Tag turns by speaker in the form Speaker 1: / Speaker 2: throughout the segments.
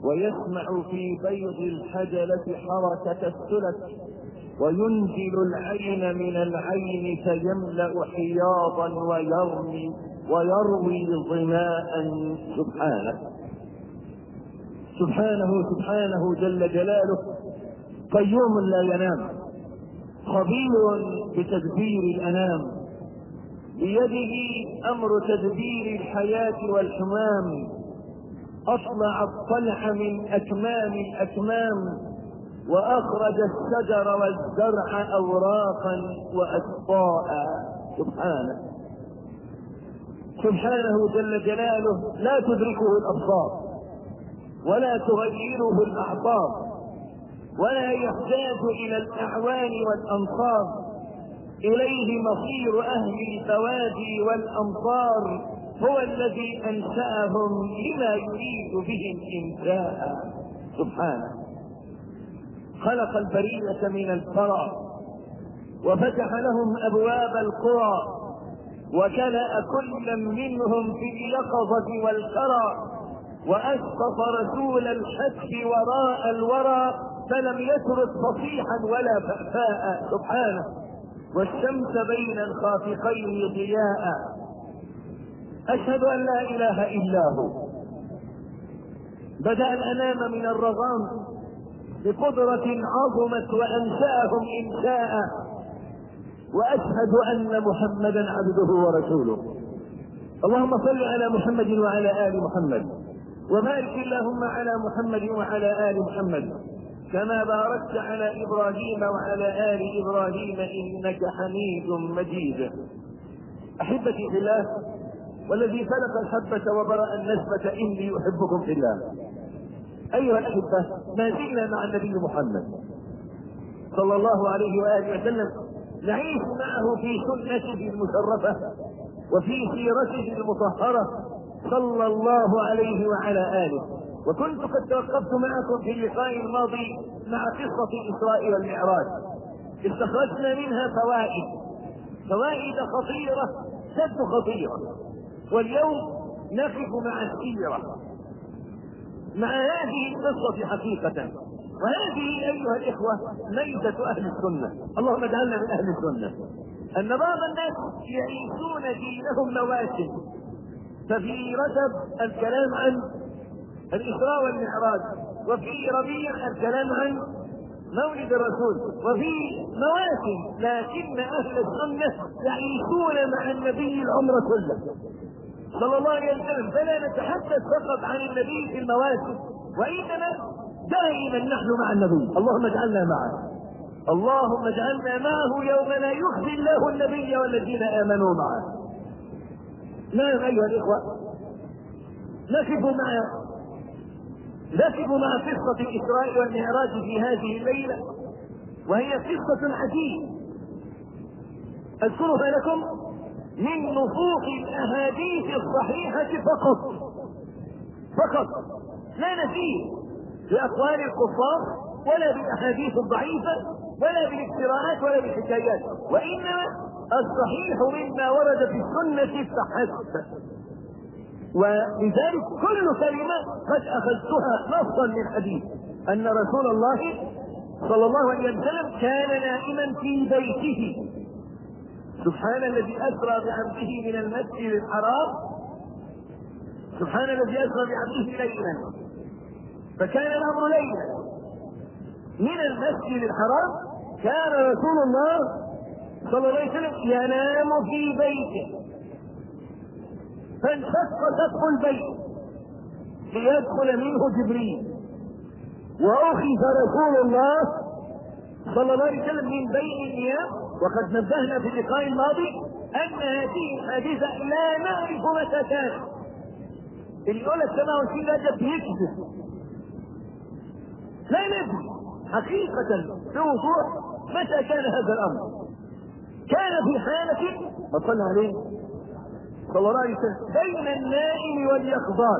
Speaker 1: ويسمع في بيض الحجلة حركة السلك وينزل العين من العين فيملأ حياضا ويرمي ويروي ظماء سبحانه سبحانه سبحانه جل جلاله قيوم لا ينام خبير بتدبير الانام بيده امر تدبير الحياه والحمام اطلع الطلع من اكمام الاكمام واخرج الشجر والزرع اوراقا واسقاء سبحانه سبحانه جل جلاله لا تدركه الابصار ولا تغيره الاعصاب ولا يحتاج الى الاعوان والانصار اليه مصير اهل البوادي والامصار هو الذي انشاهم لما يريد بهم انشاء سبحانه خلق البريه من الفرع وفتح لهم ابواب القرى وكلا كلا منهم في اليقظه والكرى واسقط رسول الحق وراء الورى فلم يترك فصيحا ولا فأفاء سبحانه والشمس بين الخافقين ضياء أشهد أن لا إله إلا هو بدأ الأنام من الرغام بقدرة عظمت وأنشأهم إنشاء وأشهد أن محمدا عبده ورسوله اللهم صل على محمد وعلى آل محمد وبارك اللهم على محمد وعلى آل محمد كما باركت على ابراهيم وعلى ال ابراهيم انك حميد مجيد احبتي في الله والذي فلق الحبة وبرأ النسبة إني أحبكم في الله أيها الأحبة ما زلنا مع النبي محمد صلى الله عليه وآله وسلم نعيش معه في سنته المشرفة وفي سيرته المطهرة صلى الله عليه وعلى آله وكنت قد توقفت معكم في اللقاء الماضي مع قصة الإسراء والمعراج استخرجنا منها فوائد فوائد خطيرة جد خطيرة واليوم نقف مع السيرة مع هذه القصة حقيقة وهذه أيها الإخوة ميزة أهل السنة اللهم اجعلنا من أهل السنة أن بعض الناس يعيشون دينهم مواسم ففي رجب الكلام عن الإسراء والمعراج وفي ربيع الكلام عن مولد الرسول وفي مواسم لكن أهل السنة يعيشون مع النبي العمر كله صلى الله عليه وسلم فلا نتحدث فقط عن النبي في المواسم وإنما دائما نحن مع النبي اللهم اجعلنا معه اللهم اجعلنا معه يوم لا يخزي الله النبي والذين آمنوا معه نعم أيها الإخوة نقف مع نقف مع قصة الإسراء والمعراج في هذه الليلة وهي قصة عجيبة أذكرها لكم من نصوص الأحاديث الصحيحة فقط فقط لا نسير بأقوال الكفار ولا بالأحاديث الضعيفة ولا بالافتراءات ولا بالحكايات وإنما الصحيح مما ورد في السنة فحسب ولذلك كل كلمة قد أخذتها نصا من حديث أن رسول الله صلى الله عليه وسلم كان نائما في بيته سبحان الذي أسرى بعبده من المسجد الحرام سبحان الذي أسرى بعبده ليلا فكان الأمر ليلا من المسجد الحرام كان رسول الله صلى الله عليه وسلم ينام في بيته فانشق سقف البيت ليدخل منه جبريل واخذ رسول الله صلى الله عليه وسلم من بين النيام وقد نبهنا في اللقاء الماضي ان هذه الحادثه لا نعرف متى كانت اللي يقول لك 27 رجب بيكذب لا ندري حقيقة بوضوح متى كان هذا الأمر كان في حالة صلى عليه صلى الله عليه وسلم بين النائم واليقظان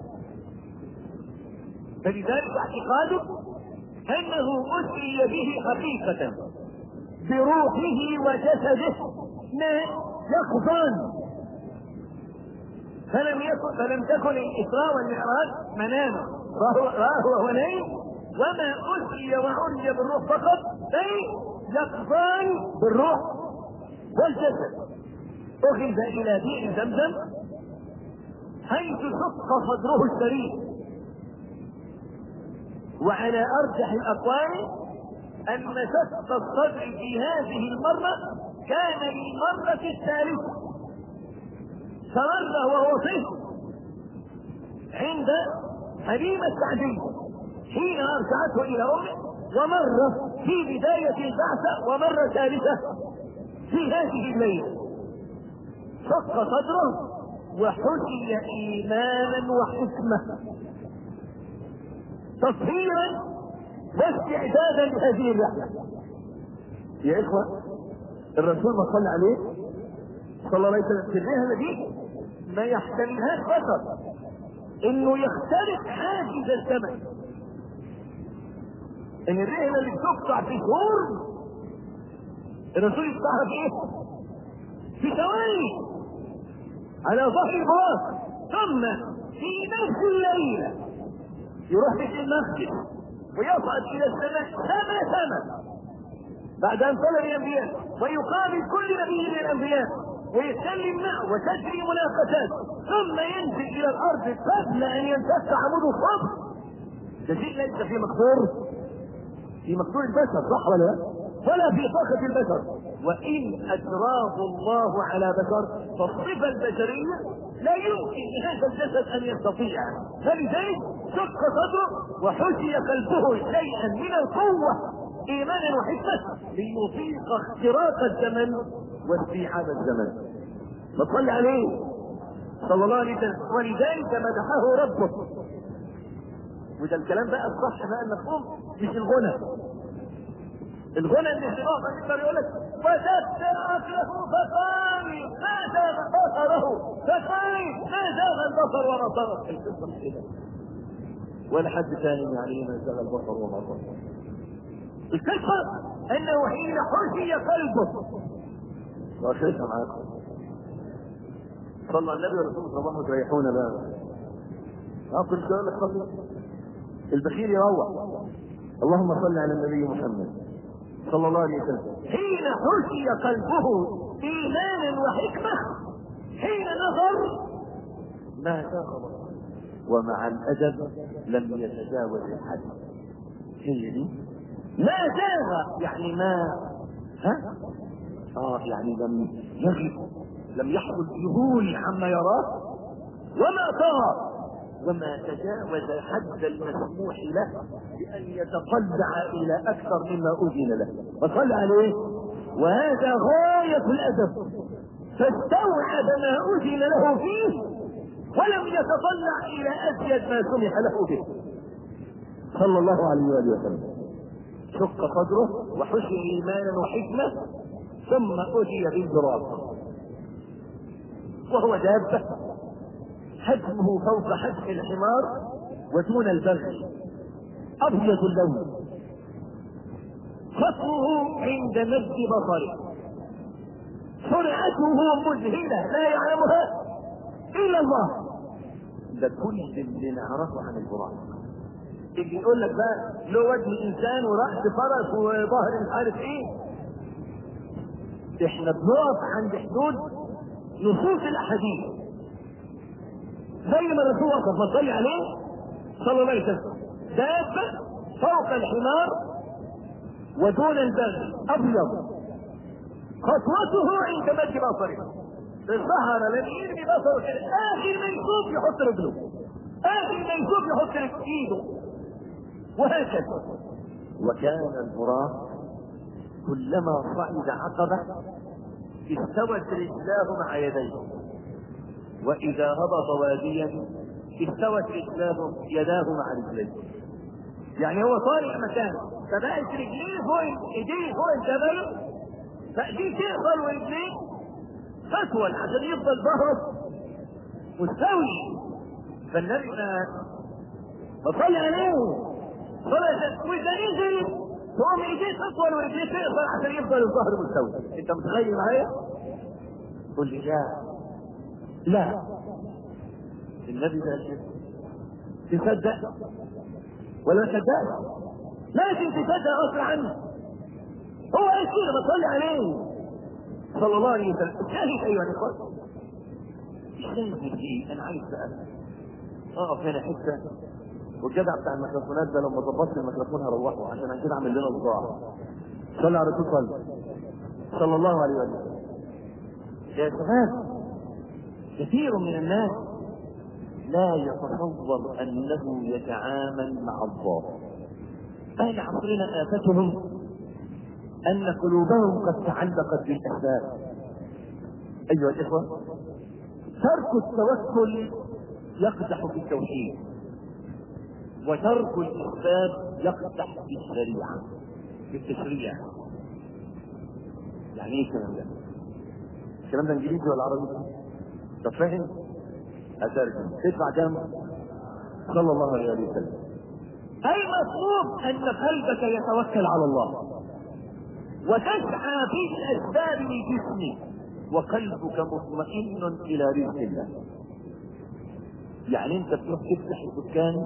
Speaker 1: فلذلك اعتقاده انه اسري به حقيقة بروحه وجسده يقظان فلم يكن فلم تكن الاسراء والمعراج مناما وهو هنين وما أسري وعري بالروح فقط أي يقظان بالروح والجسد أخذ إلى بئر زمزم حيث شق صدره الشريف وعلى أرجح الأقوال أن شق الصدر في هذه المرة كان للمرة الثالثة فمر وهو طفل عند حليمة السعدية حين أرجعته إلى أمه ومر في بداية البعثة ومرة ثالثة في هذه الليلة شق صدره وحشي إيمانا وحكمة تطهيرا واستعدادا لهذه الرحلة يا إخوة الرسول ما صلى عليه صلى الله عليه وسلم في الرحلة دي ما يحتملهاش بشر انه يخترق حاجز الزمن ان الرحلة اللي بتقطع في شهور الرسول يقطعها في ايه؟ في ثواني على ظهر البراق ثم في نفس الليلة يروح بيت المسجد ويصعد الى السماء سما سما بعد ان طلب الانبياء ويقابل كل نبي من الانبياء ويتكلم معه وتجري مناقشات ثم ينزل الى الارض قبل ان ينتهي عمود الصبر ده شيء ليس في مقدور في مقدور البشر صح ولا لا؟ ولا في طاقة البشر وإن أجراه الله على بشر فالصفة البشرية لا يمكن لهذا الجسد أن يستطيع فلذلك شق صدره وحشي قلبه شيئا من القوة إيمانا وحكمة ليطيق اختراق الزمن واستيعاب الزمن فصل عليه صلى الله عليه وسلم ولذلك مدحه ربه وده الكلام بقى الصح بقى المفهوم مش الغنى الغنى اللي في بعض يقدر يقول لك وجدت اكله فقال ما زاغ بصره فقال ما زاغ البصر وما طرق القصه مش كده ولا حد ثاني يعني ما زاغ البصر وما طرق القصه انه حين حشي قلبه وشيخها معاكم صلى النبي ورسوله صلى الله عليه وسلم تريحونا بقى اه كنت اقول لك خلاص البخيل يروح اللهم صل على النبي محمد صلى الله عليه وسلم حين حشي قلبه ايمانا وحكمه حين نظر ما شاء ومع الادب لم يتجاوز الحد هي دي ما زاغ يعني ما ها اه يعني لم يغلب لم يحصل ذهول عما يراه وما طغى وما تجاوز حد المسموح له بأن يتطلع إلى أكثر مما أذن له فصل عليه وهذا غاية الأدب فاستوعب ما أذن له فيه ولم يتطلع إلى أزيد ما سمح له به صلى الله عليه وآله وسلم شق صدره وحشي إيمانا وحكمة ثم أتي بالبراق وهو دابة حجمه فوق حجم الحمار ودون البغل أبيض اللون خطوه عند مد بصره سرعته مذهلة لا يعلمها إلا الله ده كل اللي نعرفه عن البراق اللي يقول لك بقى له وجه انسان ورأس فرس وظهر مش عارف ايه احنا بنقف عند حدود نصوص الاحاديث زي ما الرسول وقف ما عليه صلى الله عليه وسلم دابة فوق الحمار ودون البغل ابيض خطوته عند مد بصره الظهر لم يرمي بصره كده اخر ما يشوف يحط رجله اخر ما يشوف يحط ايده وهكذا وكان البراق كلما صعد عقبه استوت رجلاه مع يديه واذا هبط واديا استوت رجلاه يداه مع رجليه يعني هو طالع مكانه فبقت رجليه فوق ايديه فوق الجبل فايديه تقبل ورجليه تطول عشان يفضل ظهره مستوي فالنبي ما فصلي عليه صلى واذا نزل تقوم ايديه تطول ورجليه تقصر عشان يفضل الظهر مستوي انت متخيل معايا؟ قل لي لا لا النبي ده تصدق ولا تصدقش لازم تصدق غصب عنه هو قال كده بصلي عليه صلى الله عليه وسلم الشاهد ايها الاخوه الشاهد دي انا عايز بقى اقف هنا حته والجدع بتاع الميكروفونات ده لما ظبطت الميكروفون هروحه عشان عشان كده اعمل لنا صداع صلى على الرسول صلى صلى الله عليه وسلم يا شباب كثير من الناس لا يتصور انه يتعامل مع الله اهل عصرنا افتهم ان قلوبهم قد تعلقت بالاسباب ايها الاخوه ترك التوكل يقدح في التوحيد وترك الاسباب يقدح في الشريعه في التشريع يعني ايه الكلام ده؟ الكلام ده انجليزي ولا عربي؟ طب فاهم؟ اترجم تدفع كام؟ صلى الله عليه وسلم اي مطلوب ان قلبك يتوكل على الله وتسعى في الاسباب لجسمك وقلبك مطمئن الى رزق الله يعني انت بتروح تفتح الدكان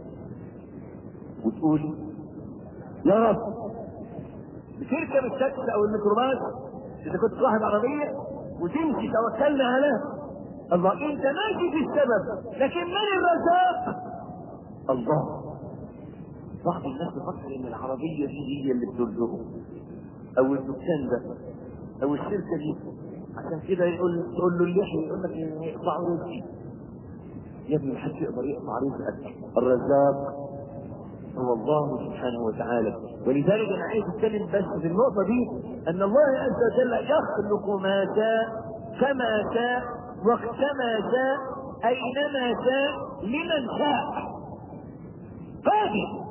Speaker 1: وتقول يا رب بتركب التاكسي او الميكروباص اذا كنت صاحب عربيه وتمشي توكلنا على الله انت ماشي في السبب لكن من الرزاق الله بعض الناس تفكر ان العربيه دي هي اللي بترزقه او الدكان ده او الشركه دي عشان كده يقول تقول له اللحيه يقول لك يقطع رزقي يا ابني محدش يقدر يقطع رزقك الرزاق هو الله سبحانه وتعالى ولذلك انا عايز اتكلم بس في النقطه دي ان الله عز وجل يخلق ما شاء كما شاء وقتما شاء اينما شاء لمن شاء قادر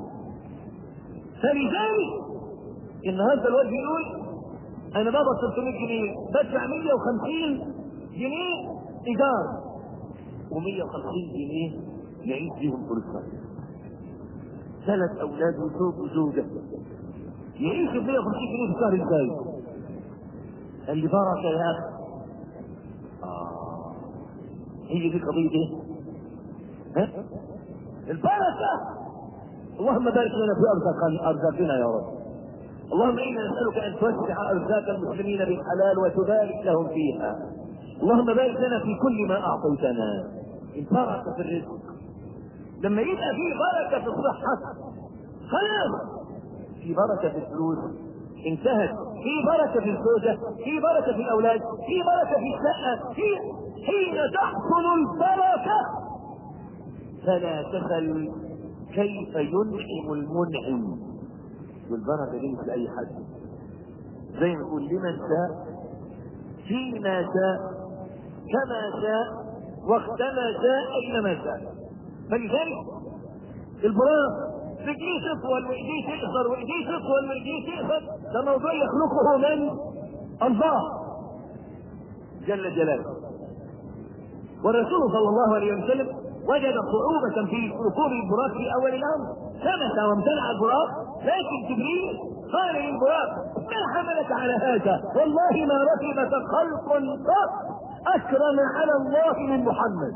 Speaker 1: فلذلك النهارده الواد بيقول انا بقبض 300 جنيه بدفع 150 جنيه ايجار و150 جنيه يعيش بيهم طول السنه ثلاث اولاد وزوج وزوجه يعيش ب 150 جنيه في الشهر ازاي؟ قال لي بركه يا اخي آه. هي دي قضيه ايه؟ ها؟ البركه اللهم بارك لنا في ارزاق ارزاقنا يا رب اللهم انا نسالك ان توسع ارزاق المسلمين بالحلال وتبارك لهم فيها اللهم بارك لنا في كل ما اعطيتنا البركه في الرزق لما يبقى في بركه في الصحه خلاص في بركه في الفلوس انتهت في بركه في الزوجه في بركه في الاولاد في بركه في الشقه في حين تحصل البركه فلا تسل كيف ينعم المنعم والبركه دي مش لاي حد زي ما يقول لمن شاء فيما شاء كما شاء وقتما شاء اينما شاء فلذلك البراق رجليه تطول وايديه تقصر وايديه تطول وايديه تقصر ده موضوع يخلقه من الله جل جلاله والرسول صلى الله عليه وسلم وجد صعوبة في ركوب البراق في أول الأمر ثبت وامتنع البراق لكن جبريل قال للبراق ما حملك على هذا والله ما ركبك خلق قط أكرم على الله من محمد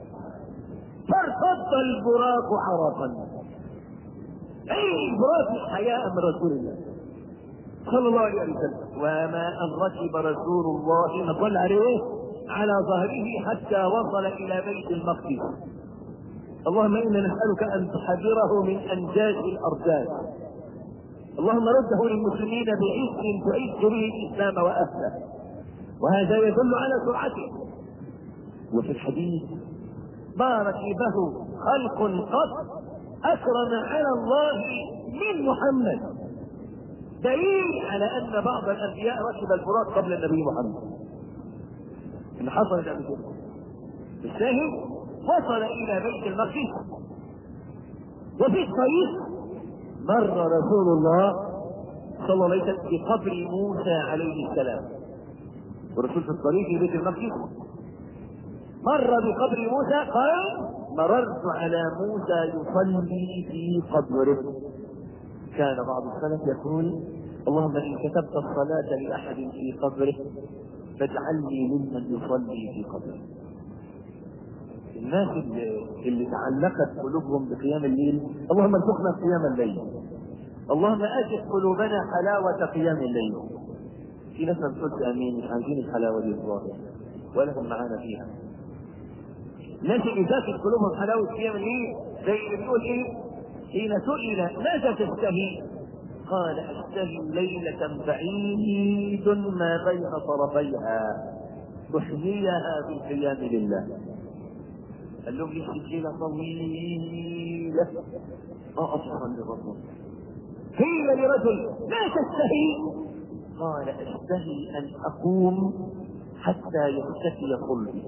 Speaker 1: فارتد البراق عرفا اي البراق حياء من رسول الله صلى الله عليه وسلم وما ان ركب رسول الله ما صلى عليه على ظهره حتى وصل الى بيت المقدس اللهم انا نسالك ان تحذره من انجاز الارجاز اللهم رده للمسلمين بعز تعز به الاسلام واهله وهذا يدل على سرعته وفي الحديث ما ركبه خلق قط اكرم على الله من محمد دليل على ان بعض الانبياء ركب الفرات قبل النبي محمد اللي حصلت قبل كده الشاهد وصل الى بيت المقدس وفي الطريق مر رسول الله صلى الله عليه وسلم بقبر موسى عليه السلام والرسول في الطريق في بيت المقدس مر بقبر موسى قال مررت على موسى يصلي في قبره كان بعض السلف يقول اللهم ان كتبت الصلاة لأحد في قبره فاجعلني ممن يصلي في قبره الناس اللي, اللي تعلقت قلوبهم بقيام الليل اللهم ارزقنا قيام الليل اللهم اجد قلوبنا حلاوة قيام الليل في ناس ما بتقولش امين مش عايزين الحلاوة دي الظاهر ولا هم معانا فيها الناس اللي فاتت قلوبهم حلاوة قيام الليل زي اللي بيقول ايه حين سئل ماذا تشتهي قال اشتهي ليلة بعيد ما بين طرفيها احييها بالقيام لله قال لهم ليش ليلة طويلة اه اصلا لرجل قيل لرجل ما تشتهي قال اشتهي ان اقوم حتى يختفي قلبي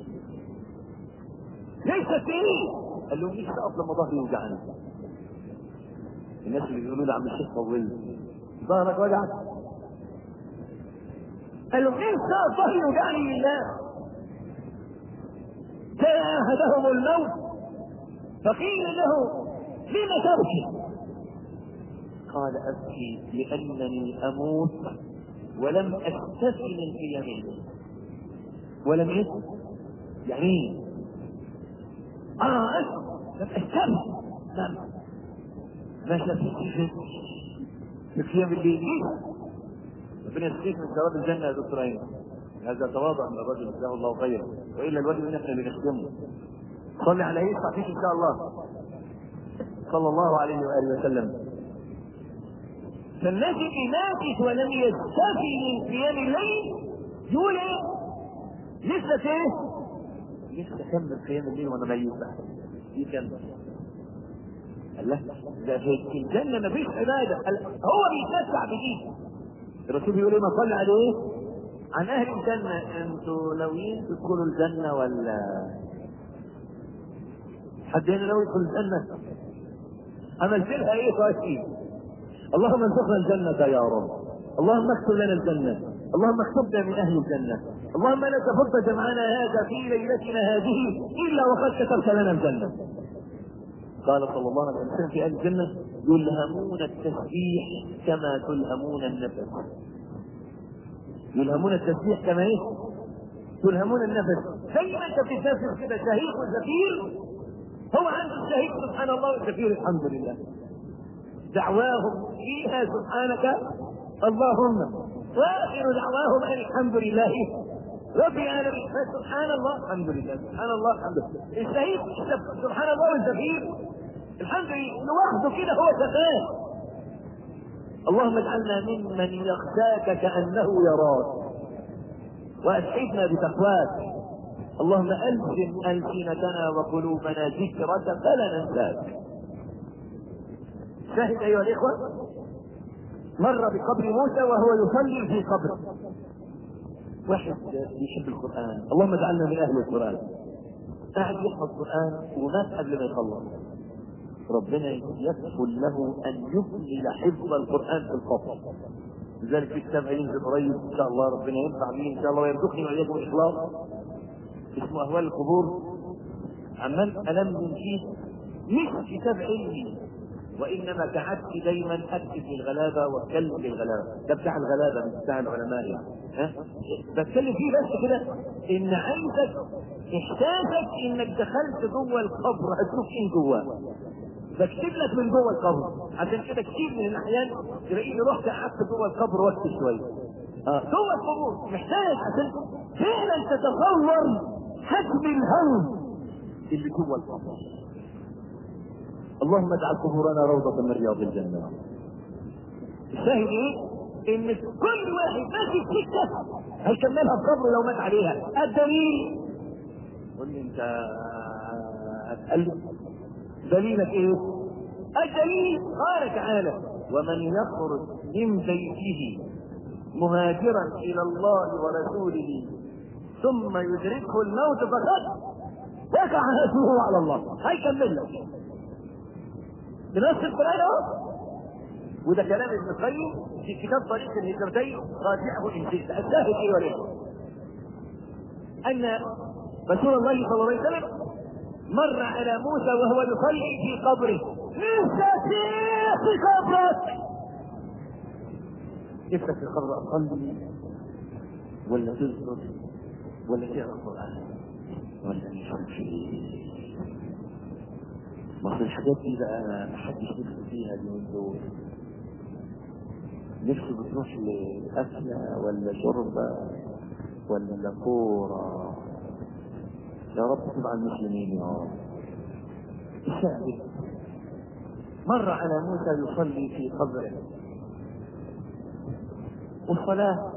Speaker 1: ليس فيه قال لهم ليش اقف لما ظهري يوجعني الناس اللي بيقولوا لي عم الشيخ طولت ظهرك وجعك قال له ليش ظهري يوجعني لله جاهدهم الموت فقيل له لم تبكي قال ابكي لانني اموت ولم استفي من قيامي ولم ايه يعني ايه اه لم استفي نعم ما شافيش في قيام الليل ربنا يسقيك من ثواب الجنه يا دكتور ايمن هذا تواضع من الرجل جزاه الله خيرا والا الوجه ان احنا اللي نخدمه صلي على ايه صحيح ان شاء الله صلى الله عليه واله وسلم فالناس اللي ماتت ولم يستفي من قيام الليل يقول ايه؟ لسه ايه؟ لسه كمل قيام الليل وانا ميت بقى يكمل قال لا ده في الجنه ما فيش عباده قال هو بيتمتع بدي الرسول بيقول ايه ما صلي عليه عن اهل الجنه انتوا ناويين تدخلوا الجنه ولا حد هنا ناوي يدخل الجنه عملت لها ايه طيب اللهم ارزقنا الجنه يا رب اللهم اكتب لنا الجنه اللهم اكتبنا من اهل الجنه اللهم لا تفض جمعنا هذا في ليلتنا هذه الا وقد كتبت لنا الجنه قال صلى الله عليه وسلم في اهل الجنه يلهمون التسبيح كما تلهمون النفس يلهمون التسبيح كما ايه؟ تلهمون النفس زي ما انت بتسافر كده شهيق وزفير هو عنده الشهيق سبحان الله والزفير الحمد لله دعواهم فيها سبحانك اللهم واخر دعواهم ان الحمد لله رب العالمين سبحان الله الحمد لله سبحان الله الحمد لله الشهيد سبحان الله والزفير الحمد لله لوحده كده هو شغال اللهم اجعلنا ممن يخشاك كانه يراك واسعدنا بتقواك اللهم الزم السنتنا وقلوبنا ذكرك فلا ننساك شاهد ايها الاخوه مر بقبر موسى وهو يصلي في قبره واحد يحب القران اللهم اجعلنا من اهل القران قاعد يحفظ القران ومات قبل ما يخلص ربنا يكفل له ان يكمل حفظ القران في القبر لذلك في كتاب هينزل قريب ان شاء الله ربنا ينفع به ان شاء الله ويرزقني واياكم الاخلاص اسمه اهوال القبور عمال الم فيه مش كتاب علمي وانما كعدت دايما اكتب للغلابه واتكلم للغلابه ده بتاع الغلابه مش بتاع العلماء يعني ها بتكلم فيه بس كده ان عايزك احساسك انك دخلت جوه القبر هتشوف ايه جواه بكتب لك من جوه القبر عشان كده كتير من الاحيان تلاقيني رحت قعدت جوه القبر وقت شويه اه جوه القبور محتاج عشان فعلا تتصور حجم الهم اللي جوه القبر اللهم اجعل قبورنا روضة من رياض الجنة. الشاهد ايه؟ ان كل واحد ماشي في سكة هيكملها بقبره لو مات عليها، الدليل قول لي انت هتقلب دليلك ايه؟ الدليل قال تعالى ومن يخرج من بيته مهاجرا الى الله ورسوله ثم يدركه الموت فقد وقع اسمه على الله هيكمل لك بنفس القرآن اهو وده كلام ابن القيم في كتاب طريق الهجرتين راجعه ان شئت الشاهد ايها الاخوه ان رسول الله صلى الله عليه وسلم مر على موسى وهو يصلي في قبره لسه في قبرك نفسك في القبر اصلي ولا تذكر ولا تقرا القران ولا نشرب فيه بس الحاجات دي بقى محدش نفسه فيها اليومين دول نفسه بتروح لأكلة ولا شربة ولا كورة يا رب تبع المسلمين يا رب الشاهد مر على موسى يصلي في قبره والصلاة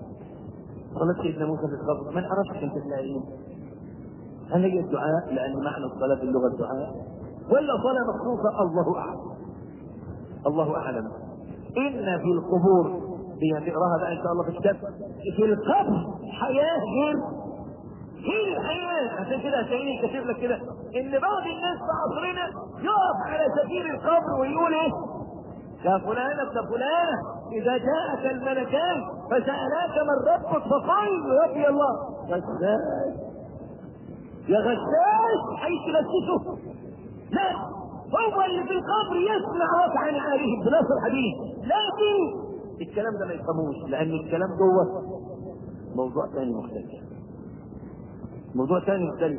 Speaker 1: صلاة سيدنا موسى في القبر ما نعرفش انت تلاقيه هل هي الدعاء لأن معنى الصلاة في اللغة الدعاء ولا صلاة مخصوصة الله أعلم الله أعلم إن في القبور هي تقراها بقى إن شاء الله في الكتاب في القبر حياة غير هي الحياة عشان كده هتلاقيني كاتب لك كده إن بعض الناس في عصرنا يقف على سفير القبر ويقول إيه؟ يا فلان ابن فلانة إذا جاءك الملكان فسألاك من ربك فقل ربي الله غشاش يا غشاش حيث تغششه لا هو اللي في القبر يسمع وقع عليه بنص الحديث لكن الكلام ده ما يفهموش لأن الكلام جوه موضوع ثاني مختلف موضوع ثاني مختلف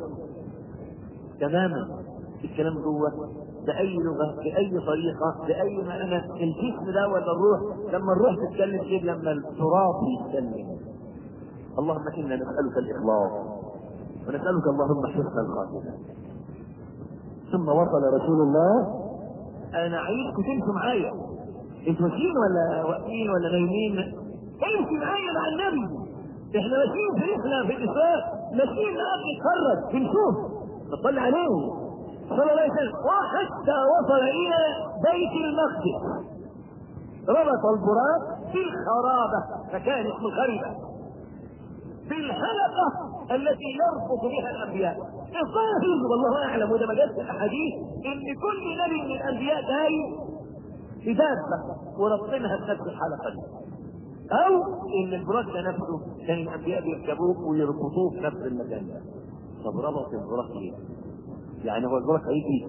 Speaker 1: تماما الكلام جوه بأي لغة بأي طريقة بأي معنى الجسم ده ولا الروح لما الروح تتكلم غير لما التراب يتكلم اللهم إنا نسألك الإخلاص ونسألك اللهم حسن الخاتمة ثم وصل رسول الله أنا عايزكم تمشوا معايا انتوا ماشيين ولا واقفين ولا نايمين امشي معايا مع النبي احنا ماشيين في رحله في الاسلام ماشيين معاك نتفرج بنشوف نصلي عليه صلى الله عليه وسلم وحتى وصل الى بيت المقدس ربط البراق في الخرابه مكان اسمه الخريبه في الحلقه التي يربط بها الانبياء الظاهر والله اعلم وده ما جاء في الاحاديث ان كل نبي من الانبياء جاي بدابه وربطنها بنفس الحلقه دي او ان البراق ده نفسه كان الانبياء بيركبوه ويربطوه في نفس المكان ده طب ربط البراق ليه؟ يعني هو البراق هيجي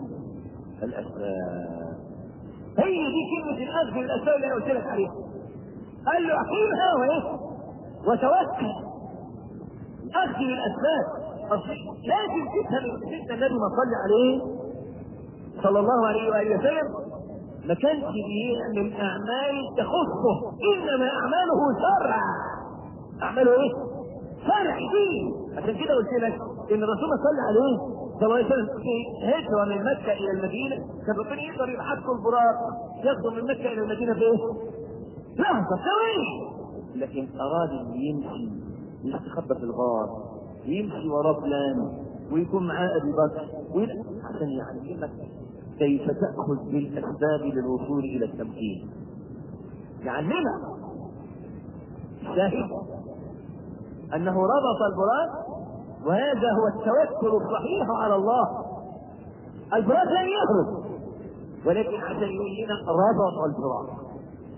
Speaker 1: الاسباب هي دي كلمه الاخذ بالاسباب اللي انا قلت لك عليها قال له اقيمها وايه؟ وتوكل اخذ بالاسباب لازم تفهم سيدنا النبي ما صلى عليه صلى الله عليه واله وسلم ما كانش بيعمل اعمال تخصه انما اعماله شرع اعماله ايه؟ شرع دين عشان كده قلت لك ان الرسول صلى عليه صلى الله عليه وسلم في هجره من مكه الى المدينه كان ربنا يقدر يبعث البراق ياخده من مكه الى المدينه في ايه؟ لحظه ثواني لكن اراد ان يمشي يستخبى في الغار يمشي وراه فلان ويكون معاه ابي بكر عشان يعلمك كيف تأخذ بالأسباب للوصول إلى التمكين يعلمك الشاهد أنه ربط البراق وهذا هو التوكل الصحيح على الله البراق لن يخرج ولكن عشان يبين ربط البراق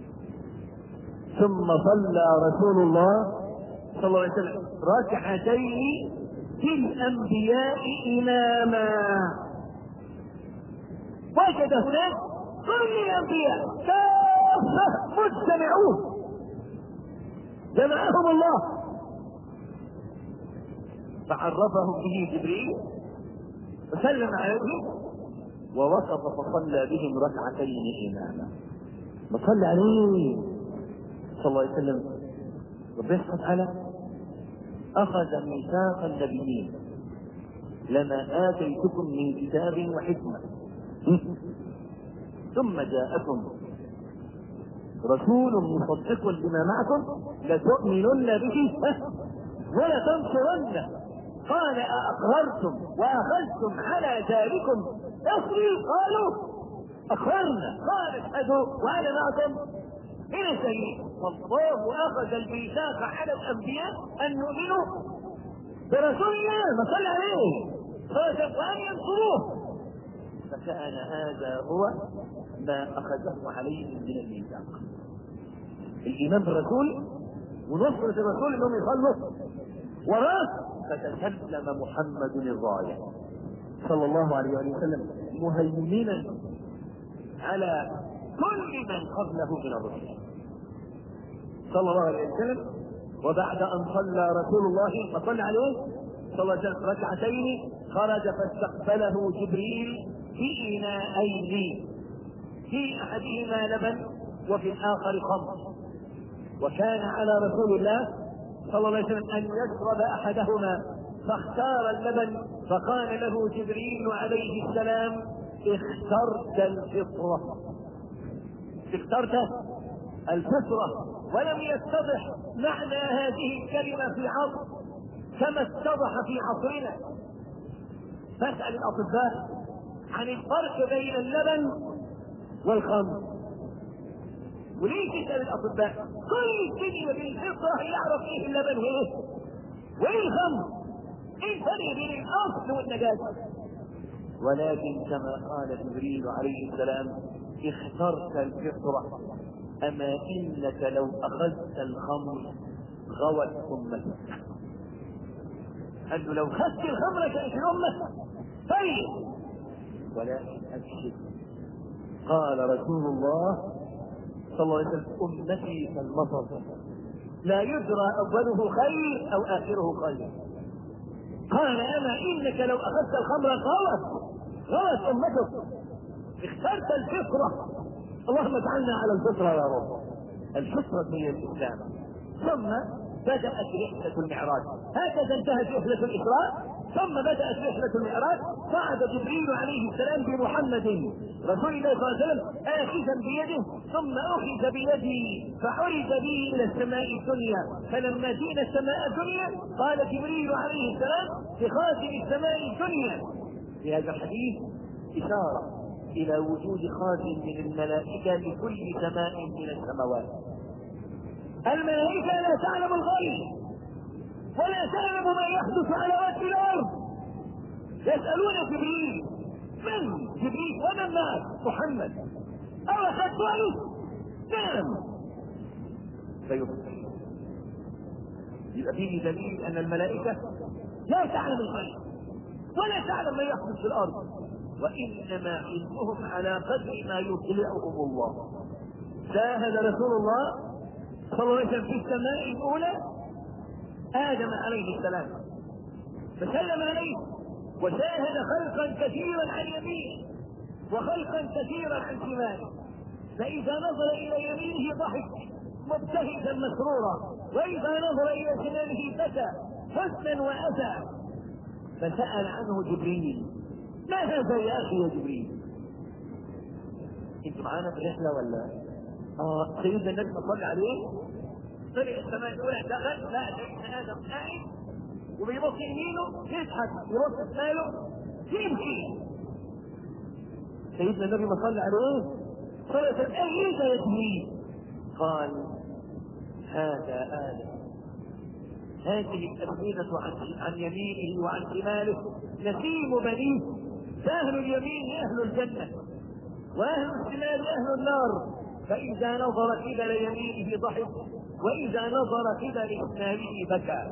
Speaker 1: ثم صلى رسول الله صلى الله عليه وسلم ركعتين في الأنبياء إماما وجد هناك كل الانبياء كافه مجتمعون جمعهم الله فعرفهم به جبريل وسلم عليهم ووصف فصلى بهم ركعتين اماما وصلى عليه صلى الله عليه وسلم ربنا سبحانه وتعالى اخذ ميثاق النبيين لما اتيتكم من كتاب وحكمه ثم جاءكم رسول مصدق لما معكم لتؤمنن به ولا تنصرنه قال أأقررتم وأخذتم على ذلكم أصلي قالوا أقررنا قال اشهدوا وأنا معكم إلى شيء والله أخذ الميثاق على الأنبياء أن يؤمنوا برسول الله ما صلى عليه وأن ينصروه فكان هذا هو ما اخذه عليه من الميثاق الايمان بالرسول ونصرة الرسول انهم يصلوا وراه فتسلم محمد الرايه صلى الله عليه وسلم مهيمنا على كل من قبله من الرسل صلى الله عليه وسلم وبعد ان صلى رسول الله فصلى عليه صلى الله عليه وسلم ركعتين خرج فاستقبله جبريل بإناءين في أحدهما لبن وفي الآخر خمر وكان على رسول الله صلى الله عليه وسلم أن يشرب أحدهما فاختار اللبن فقال له جبريل عليه السلام اخترت الفطرة اخترت الفطرة ولم يتضح معنى هذه الكلمة في عصر كما اتضح في عصرنا فاسأل الأطباء عن الفرق بين اللبن والخمر وليه تسأل الأطباء؟ كل الدنيا بالفطرة يعرف إيه اللبن وإيه؟ وإيه الخمر؟ إيه الفرق بين الأصل والنجاسة؟ ولكن كما قال جبريل عليه السلام اخترت الفطرة أما إنك لو أخذت الخمر غوت أمتك قال له لو خدت الخمر كانت الأمة طيب ولكن أبشر قال رسول الله صلى الله عليه وسلم أمتي كالمطر لا يدرى أوله خير أو آخره خير قال أما إنك لو أخذت الخمر غوت غوت أمتك اخترت الفطرة اللهم اجعلنا على الفطرة يا رب الفطرة هي الإسلام ثم بدأت رحلة المعراج هكذا انتهت رحلة الإسراء ثم بدأت رحلة المعراج صعد جبريل عليه السلام بمحمد رسول الله صلى الله عليه وسلم آخذا بيده ثم أخذ بيده فحرج به إلى السماء الدنيا فلما جئنا السماء الدنيا قال جبريل عليه السلام لخازن السماء الدنيا في هذا الحديث إشارة إلى وجود خازن من الملائكة لكل سماء من السماوات الملائكة لا تعلم الغيب ولا تعلم ما يحدث على وجه الأرض يسألون جبريل من جبريل ومن معك محمد أو أخذ ضعيف نعم فيفتح يبقى فيه دليل أن الملائكة لا تعلم الغيب ولا تعلم ما يحدث في الأرض وإنما علمهم على قدر ما يطلعهم الله شاهد رسول الله صلى الله عليه وسلم في السماء الأولى آدم عليه السلام فسلم عليه وشاهد خلقا كثيرا عن يمينه وخلقا كثيرا عن شماله فإذا نظر إلى يمينه ضحك مبتهجا مسرورا وإذا نظر إلى شماله بكى حزنا وأسى فسأل عنه جبريل ما هذا يا أخي يا جبريل انت معانا في الرحلة ولا اه سيدنا النبي صلى عليه طلع السماء الاولى دخل لا سيدنا ادم قاعد وبيبص يمينه يضحك يبص شماله يمشي سيدنا النبي ما صلى عليه صلى الله عليه وسلم ايه يا جبريل قال هذا ادم هذه الأسئلة عن عن يمينه وعن شماله نسيم بنيه فأهل اليمين أهل الجنة وأهل الشمال أهل النار فإذا نظر قبل يمينه ضحك وإذا نظر قبل شماله بكى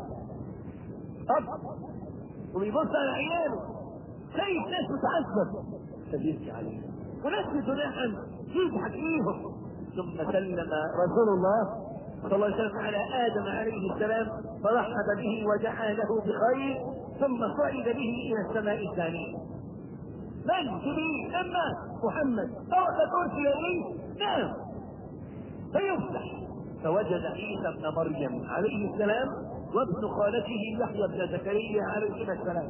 Speaker 1: أب ويبص على عياله شايف ناس تتعذب فبيبكي عليه وناس بتنعم يضحك فيهم ثم سلم رسول الله صلى الله عليه وسلم على ادم عليه السلام فرحب به ودعا له بخير ثم صعد به الى السماء الثانيه من جبريل اما محمد او ارسل اليه نعم فيفتح فوجد عيسى ابن مريم عليه السلام وابن خالته يحيى بن زكريا عليهما السلام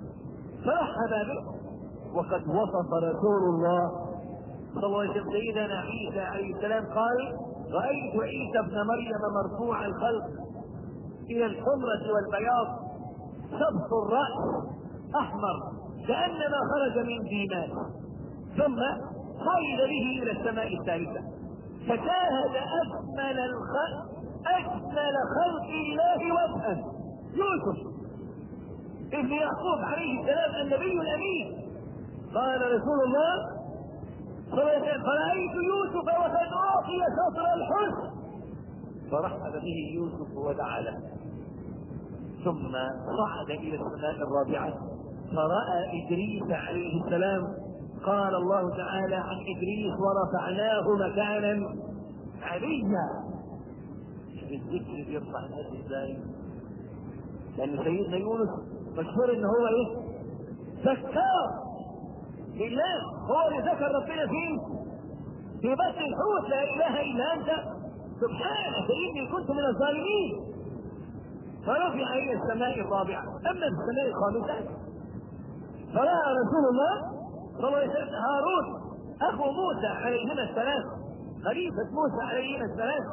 Speaker 1: فرحب به وقد وصف رسول الله صلى الله عليه وسلم سيدنا عيسى عليه السلام قال رأيت عيسى ابن مريم مرفوع الخلق إلى الحمرة والبياض شبط الرأس أحمر كأنما خرج من ديمان ثم صعد به إلى السماء الثالثة فشاهد أجمل الخلق أجمل خلق الله وجها يوسف ابن يعقوب عليه السلام النبي الأمين قال رسول الله صلى الله عليه وسلم فرأيت يوسف وقد أعطي شطر الحسن فرحب به يوسف ودعا له ثم صعد إلى السماء الرابعة فرأى إدريس عليه السلام قال الله تعالى عن إدريس ورفعناه مكانا عليا الذكر بيرفع الناس ازاي؟ لأن سيدنا يونس مشهور إن هو إيه؟ سكار لله هو اللي ذكر ربنا فين؟ في بطن الحوت لا اله الا انت سبحانك اني كنت من الظالمين فرفع الى السماء الرابعه اما في السماء الخامسه فراى رسول الله صلى الله عليه وسلم هارون اخو موسى عليهما السلام خليفه موسى عليهما السلام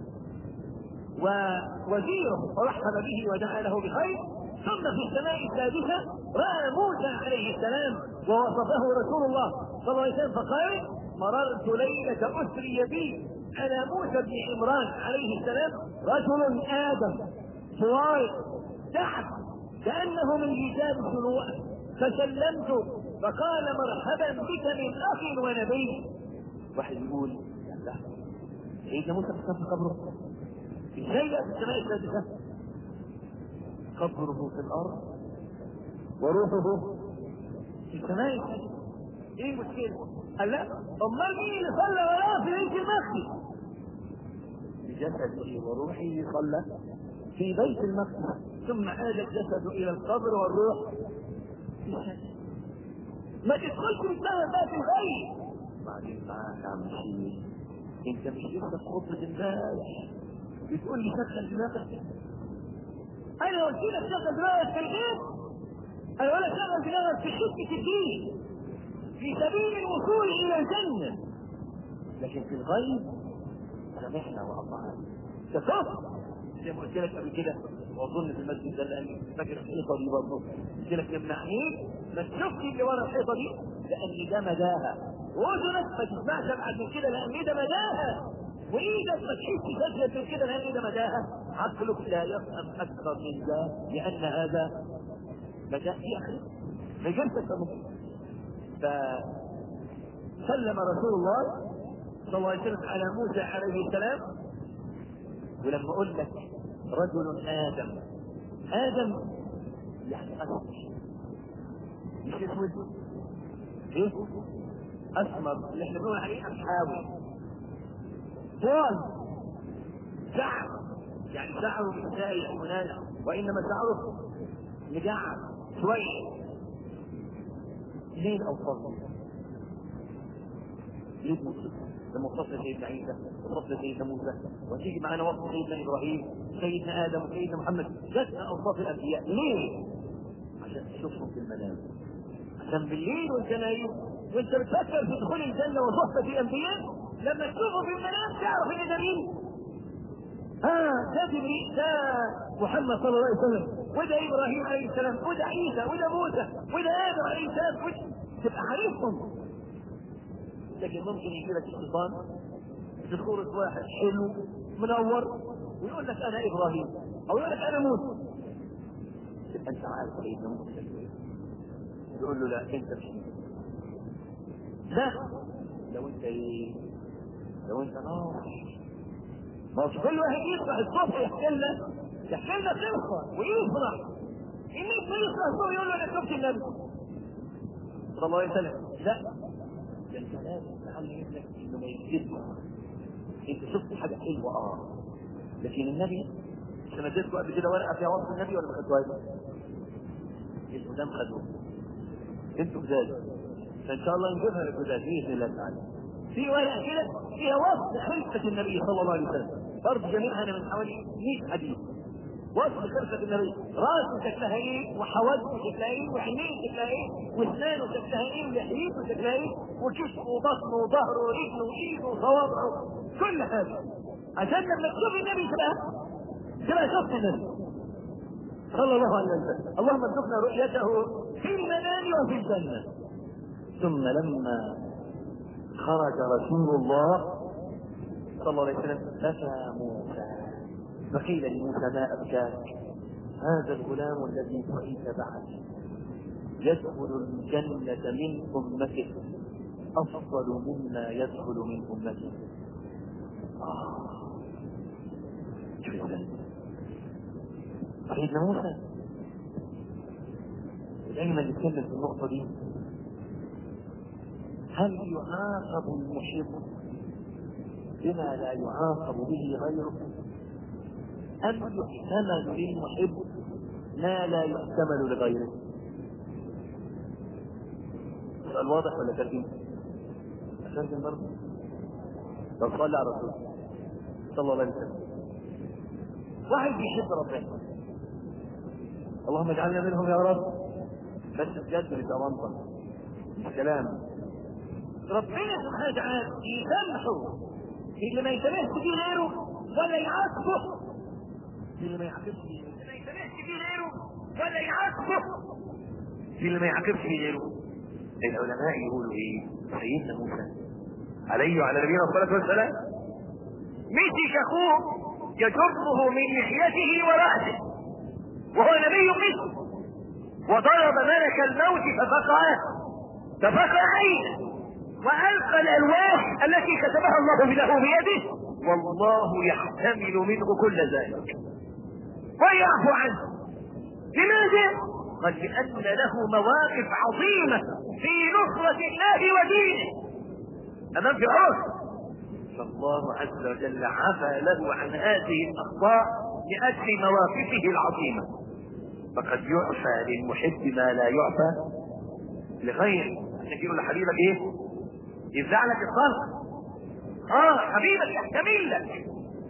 Speaker 1: ووزيره ورحب به ودعا له بخير ثم في السماء السادسه راى موسى عليه السلام ووصفه رسول الله صلى الله عليه وسلم فقال مررت ليله اسري بي على موسى بن عمران عليه السلام رجل ادم صغير تحت كانه من رجال الشروع فسلمت فقال مرحبا بك من اخ ونبي واحد يقول لا سيدنا موسى في قبره ازاي بقى في السماء السادسه قبره في الارض وروحه في السماء السادسه ايه المشكله؟ قال لا امال مين اللي صلى وراه في بيت المقدس؟ بجسده وروحه صلى في بيت المقدس ثم عاد الجسد الى القبر والروح في السماء ما تدخلش بالسماء بقى في الغيب بعدين معاك يا عم شيخ انت مش لسه في خطبه امبارح بتقول لي شغل دماغك انا قلت لك شغل دماغك في الغيب انا ولا شغل دماغك في شدة الدين في سبيل الوصول الى الجنة لكن في الغيب سمعنا واطعنا كفر زي ما قلت لك قبل كده واظن في المسجد ده لان فاكر الحيطه دي برضه قلت لك يمنعني ما تشوفش اللي ورا الحيطه دي لان ده مداها واذنك ما تسمعش ابعد من كده لان ده مداها وايدك ما تحسش اشياء من كده لان ده مداها عقلك لا يفهم اكثر من ده لان هذا مداء في اخره ما يجوز تفهمه فسلم رسول الله صلى الله عليه وسلم على موسى عليه السلام ولما اقول لك رجل ادم ادم يعني اسمر مش اسود ايه اسمر اللي احنا بنقول عليه اصحابي طول شعر يعني شعره مش سايح وناجح وانما شعره مجعد شويه ليه اوصاف ليه موسى لما وصفنا سيدنا عيسى وصفنا سيدنا موسى وتيجي معنا وصف سيدنا ابراهيم سيدنا ادم وسيدنا محمد جاتنا اوصاف الانبياء ليه؟ عشان تشوفهم في المنام عشان بالليل وانت نايم وانت بتفكر في دخول الجنه وصحبه الانبياء لما تشوفه في المنام تعرف ان ده مين؟ اه ده جبريل ده محمد صلى الله عليه وسلم وده ابراهيم عليه السلام وده عيسى وده موسى وده ادم عليه السلام وده تبقى عارفهم لكن ممكن يجي لك الشيطان في صورة واحد حلو منور ويقول لك انا ابراهيم او يقول لك انا موسى تبقى انت عارف سيدنا موسى يقول له لا انت مش لا لو انت ايه لو انت ناصح ما هو كل واحد يصبح الصبح يحكي لنا يحكي لنا قصه ويفرح الناس ما يصبح الصبح يقول له انا شفت النبي صلى الله عليه وسلم لا ده انت لازم تعلم ابنك انه ما يكذبش انت شفت حاجه حلوه اه لكن النبي مش انا اديتكم قبل كده ورقه فيها وصف النبي ولا ما خدتوهاش؟ القدام خدوها انتوا جداد فان شاء الله نجيبها للجداد باذن الله تعالى في ورقه كده فيها وصف خلقه النبي صلى الله عليه وسلم برضه جميعها من حوالي 100 حديث وصف خلقة النبي راسه شكلها ايه وحواجبه شكلها ايه وعينيه شكلها ايه واسنانه شكلها ايه ولحيته شكلها ايه وكتفه وبطنه وظهره ورجله وايده وصوابعه كل حاجه عشان لما تشوف النبي تبقى تبقى شفت النبي صلى الله عليه وسلم اللهم ارزقنا رؤيته في المنام وفي الجنه ثم لما خرج رسول الله صلى الله عليه وسلم بكى موسى فقيل لموسى ما أبكاك هذا الغلام الذي رأيت بعد يدخل الجنة من أمته أفضل مما يدخل من أمته آه سيدنا موسى دايما نتكلم في النقطة دي هل يعاقب المحب بما لا يعاقب به غيره أم يحتمل للمحب ما لا يحتمل لغيره السؤال واضح ولا ترجم؟ ترجم برضه طب صلي على الرسول صلى الله عليه وسلم واحد بيحب ربنا اللهم اجعلنا منهم يا رب بس بجد مش أمانطة مش كلام ربنا سبحانه وتعالى يسامحه اللي ما يسامحش فيه غيره ولا يعاقبه اللي ما يعاقبش فيه اللي ما يسامحش فيه غيره ولا يعاقبه اللي ما يعاقبش فيه غيره العلماء يقولوا ايه سيدنا موسى عليه وعلى نبينا الصلاه والسلام مسك اخوه يجره من لحيته وراسه وهو نبي مثله وضرب ملك الموت ففقع ففقع عينه والقى الالواح التي كتبها الله له بيده والله يحتمل منه كل ذلك ويعفو عنه لماذا؟ قال لأن له مواقف عظيمة في نصرة الله ودينه أمام فرعون فالله عز وجل عفى له عن هذه الأخطاء لأجل مواقفه العظيمة فقد يعفى للمحب ما لا يعفى لغيره عشان يقول لحبيبك ايه؟ يفزع لك الصلاه اه حبيبك يحتمل لك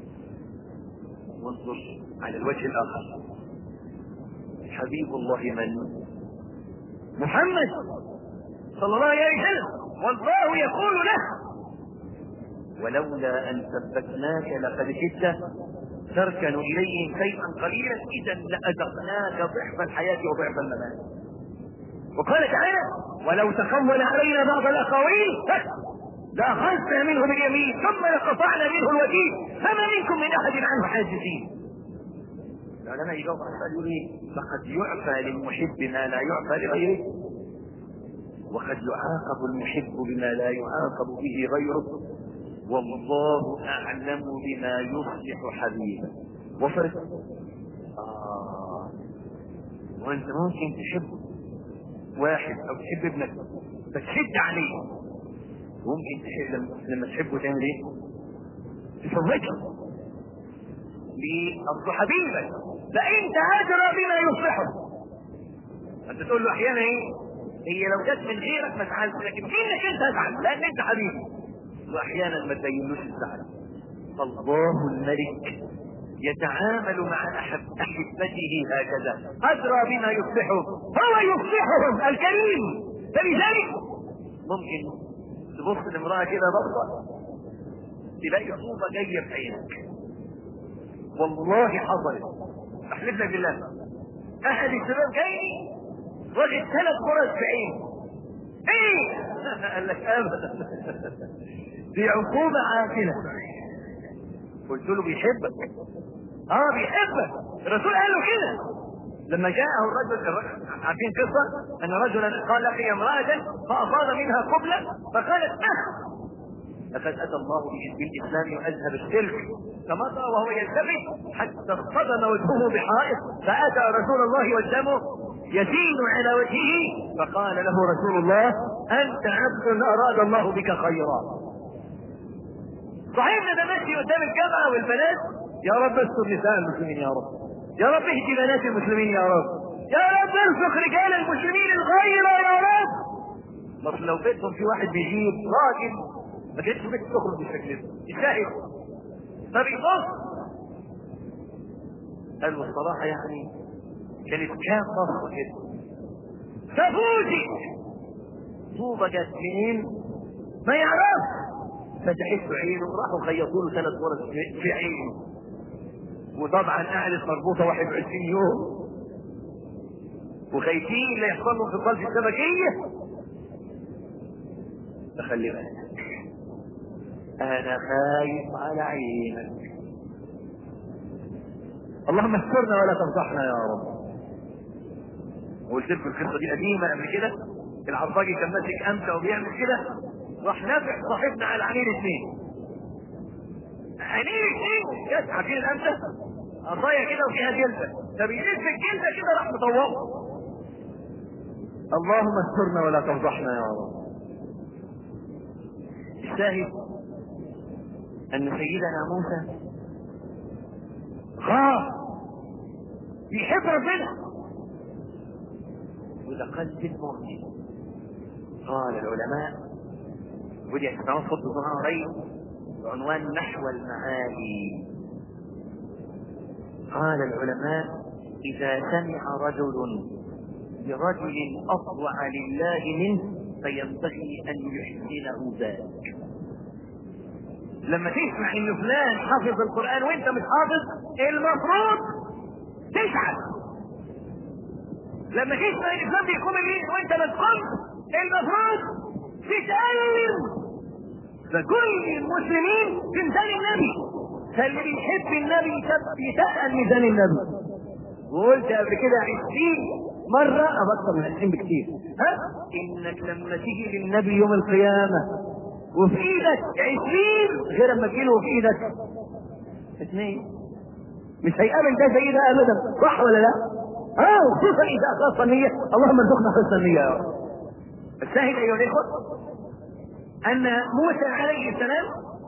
Speaker 1: وانظر على الوجه الاخر حبيب الله من محمد صلى الله عليه وسلم والله يقول له ولولا ان ثبتناك لقد كدت تركن اليهم شيئا قليلا اذا لاذقناك ضعف الحياه وضعف الممات وقال تعالى ولو تقول علينا بعض الاقاويل لاخذنا منه باليمين ثم لقطعنا منه الوتين فما منكم من احد عنه حاجزين العلماء يجاوب على السؤال يقول ايه فقد يعفى للمحب ما لا يعفى لغيره وقد يعاقب المحب بما لا يعاقب به غيره والله اعلم بما يصلح حبيبه وصلت آه. وانت ممكن تحب واحد او تحب ابنك فتشد عليه ممكن تحب لما تحبه تعمل ايه؟ تفوته لأصل حبيبك فانت ادرى بما يصلحه انت تقول له احيانا ايه هي لو جت من غيرك ما تزعلش لكن انك انت ازعل لان انت حبيبي واحيانا ما تبينوش الزعل فالله الملك يتعامل مع أحب أحبته هكذا أدرى بما يصلحه هو يصلحهم الكريم فلذلك ممكن تبص لامرأة كده بصة تلاقي صوبة جاية في عينك والله حصلت أحلف لك بالله أحد الشباب جاي واخد ثلاث فرص في عينه ايه قال لك ابدا دي عقوبة عاقلة قلت له بيحبك اه بيحبك الرسول قال له كده لما جاءه الرجل عارفين قصة ان رجلا قال لقي امرأة فأصاب منها قبلة فقالت اه لقد اتى الله بالاسلام واذهب الشرك فمضى وهو يلتفت حتى اصطدم وجهه بحائط فاتى رسول الله والدم يسيل على وجهه فقال له رسول الله انت عبد اراد الله بك خيرا صحيح ده ماشي قدام الجامعه والبنات يا رب استر نساء المسلمين يا رب يا رب اهدي بنات المسلمين يا رب يا رب ارزق رجال المسلمين الغير يا رب بس لو بيتهم في واحد بيجيب راجل ما كانتش بنت تخرج بالشكل ده يستاهل فبيبص قال والصراحه يعني كانت كام بصه كده ففوزي طوبه جت منين ما يعرفش فتحت عينه راحوا خيطوا له ثلاث غرز في عينه وطبعا قعدت مربوطه 21 يوم وخايفين لا يحصل له انفصال في الشبكيه فخلي بالك انا خايف على عينك اللهم استرنا ولا تفضحنا يا رب وقلت لكم القصه دي قديمه قبل كده العصاجي كان ماسك امسه وبيعمل كده راح نافع صاحبنا على عينين اثنين عينين اثنين يس عارفين الامسه عصايه كده وفيها جلده فبيلف الجلده كده راح مطوقه اللهم استرنا ولا تفضحنا يا رب الشاهد ان سيدنا موسى خاف بيحب ربنا وده قلب المؤمن
Speaker 2: قال العلماء ودي هتسمعون خطبة الجمعة قريب بعنوان نحو المعالي قال العلماء إذا سمع رجل برجل أطوع لله منه فينبغي أن يحسنه ذلك لما تسمع ان فلان حافظ القرآن وانت مش حافظ المفروض تزعل لما تسمع ان فلان بيقوم الليل وانت ما تقومش المفروض تتألم فكل المسلمين في ميزان النبي فاللي بيحب النبي يتقل ميزان النبي وقلت قبل كده عشرين مرة أو أكثر من عشرين بكتير ها إنك لما تيجي للنبي يوم القيامة وفي إيدك عشرين غير لما تجيله في إيدك اثنين مش هيقابل ده زي ده أبدا صح ولا لا؟ اه وخصوصا إذا أخلص النية اللهم ارزقنا حسن النية يا رب الشاهد أيها الإخوة أن موسى عليه السلام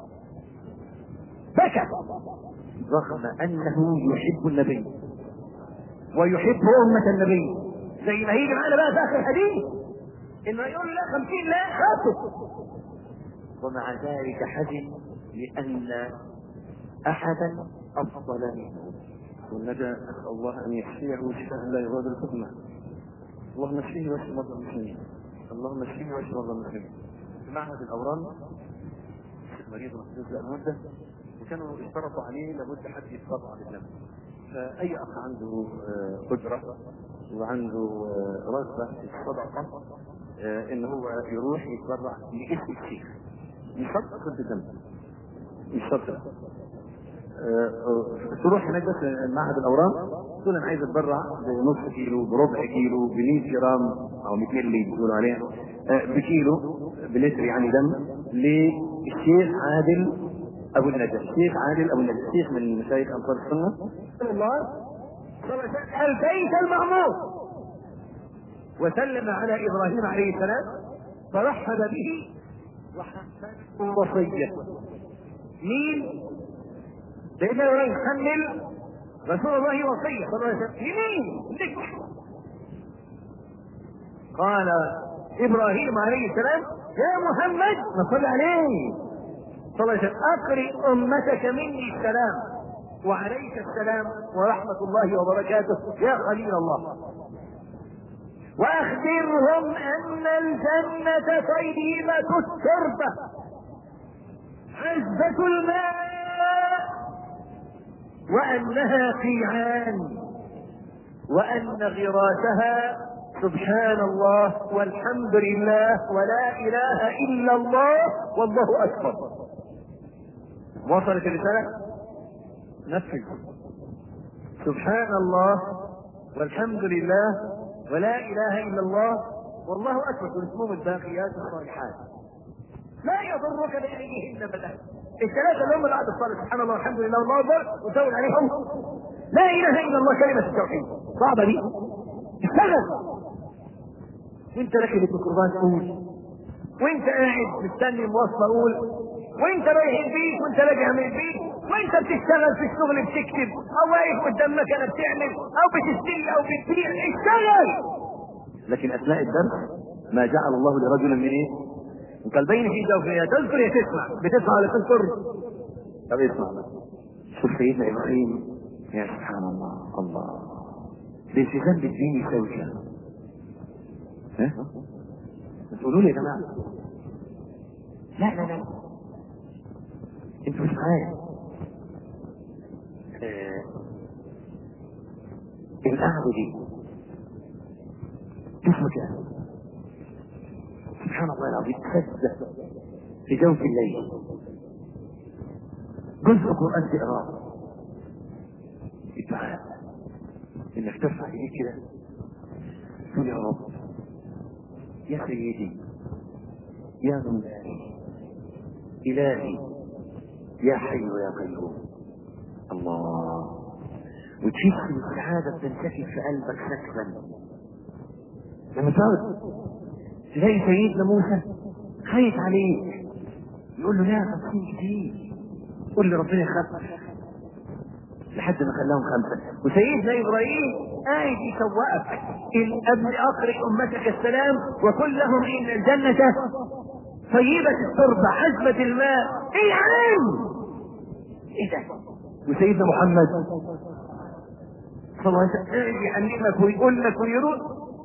Speaker 2: بكى رغم أنه يحب النبي ويحب أمة النبي زي ما هيجي معانا بقى في آخر الحديث إنه يقول لا خمسين لا خمسة ومع ذلك حزن لأن أحدا أفضل منه
Speaker 3: والندى أسأل الله أن يشفيه شفاء لا يغادر سقما اللهم اشفيه واشف مرضى المسلمين اللهم اشفيه واشف مرضى المسلمين في معهد الأورام الشيخ مريض محدود له مدة وكانوا اشترطوا عليه لابد حد يتطبع بالنبي فأي أخ عنده آه، قدرة وعنده آه، رغبة في الصدقة آه، إن هو يروح يتبرع باسم الشيخ مش شرط كنت ذنب مش شرط آه، تروح هناك بس معهد الاورام تقول انا عايز اتبرع بنص كيلو بربع كيلو ب 100 جرام او 200 مللي بيقولوا عليها آه، بكيلو بلتر يعني دم للشيخ عادل ابو النجا الشيخ عادل ابو النجا الشيخ من مشايخ انصار السنه
Speaker 1: الله البيت المعمور وسلم على ابراهيم عليه السلام فرحب به وحسن وصيه مين؟ سيدنا ابراهيم حمل رسول الله وصيه صلى الله عليه وسلم لمين؟ لك قال ابراهيم عليه السلام يا محمد صل عليه صلى الله عليه وسلم اقرئ امتك مني السلام وعليك السلام ورحمه الله وبركاته يا خليل الله واخبرهم ان الجنه طيبه التربه عزبه الماء وانها قيعان وان غراسها سبحان الله والحمد لله ولا اله الا الله والله اكبر وصلت الرساله نفذ سبحان الله والحمد لله ولا اله الا الله والله اكبر اسمهم الباقيات الصالحات لا يضرك بايهن ابدا الثلاثه اللي هم بعد الصلاه سبحان الله والحمد لله والله اكبر وزود عليهم لا اله الا الله كلمه التوحيد صعبه دي اشتغل وانت راكب الميكروباص قول وانت قاعد مستني المواصله قول وانت رايح البيت وانت راجع من البيت وانت بتشتغل في الشغل بتكتب او واقف قدام مكنه بتعمل او بتشتري او بتبيع اشتغل
Speaker 3: لكن اثناء الدرس ما جعل الله لرجل من ايه؟ من قلبين في جوفها تذكر يا تسمع بتسمع ولا تذكر؟ طب اسمع بقى. شوف سيدنا ابراهيم يا سبحان الله الله الالتزام بالدين يساوي كام؟ ها؟ تقولوا لي يا جماعه لا لا لا انتوا مش معايا آه، القعده دي اسمه كام؟ سبحان الله العظيم تفزع في جوف الليل جزء قرآن تقراه الدعاء انك ترفع ايديك كده تقول يا رب يا سيدي يا مولاي الهي يا حي يا قيوم الله وتحس السعادة بتنسكب في قلبك سكبا لما تقعد تلاقي سيدنا موسى خايف عليك يقول له لا خمسين كتير قول لي ربنا يخفف لحد ما خلاهم خمسة وسيدنا إبراهيم
Speaker 1: قاعد يسوقك الابن اقرئ امتك السلام وقل لهم ان الجنه طيبه التربه عذبه الماء ايه يا عم ايه ده وسيدنا محمد صلى الله عليه وسلم قاعد يعلمك ويقول لك ويرد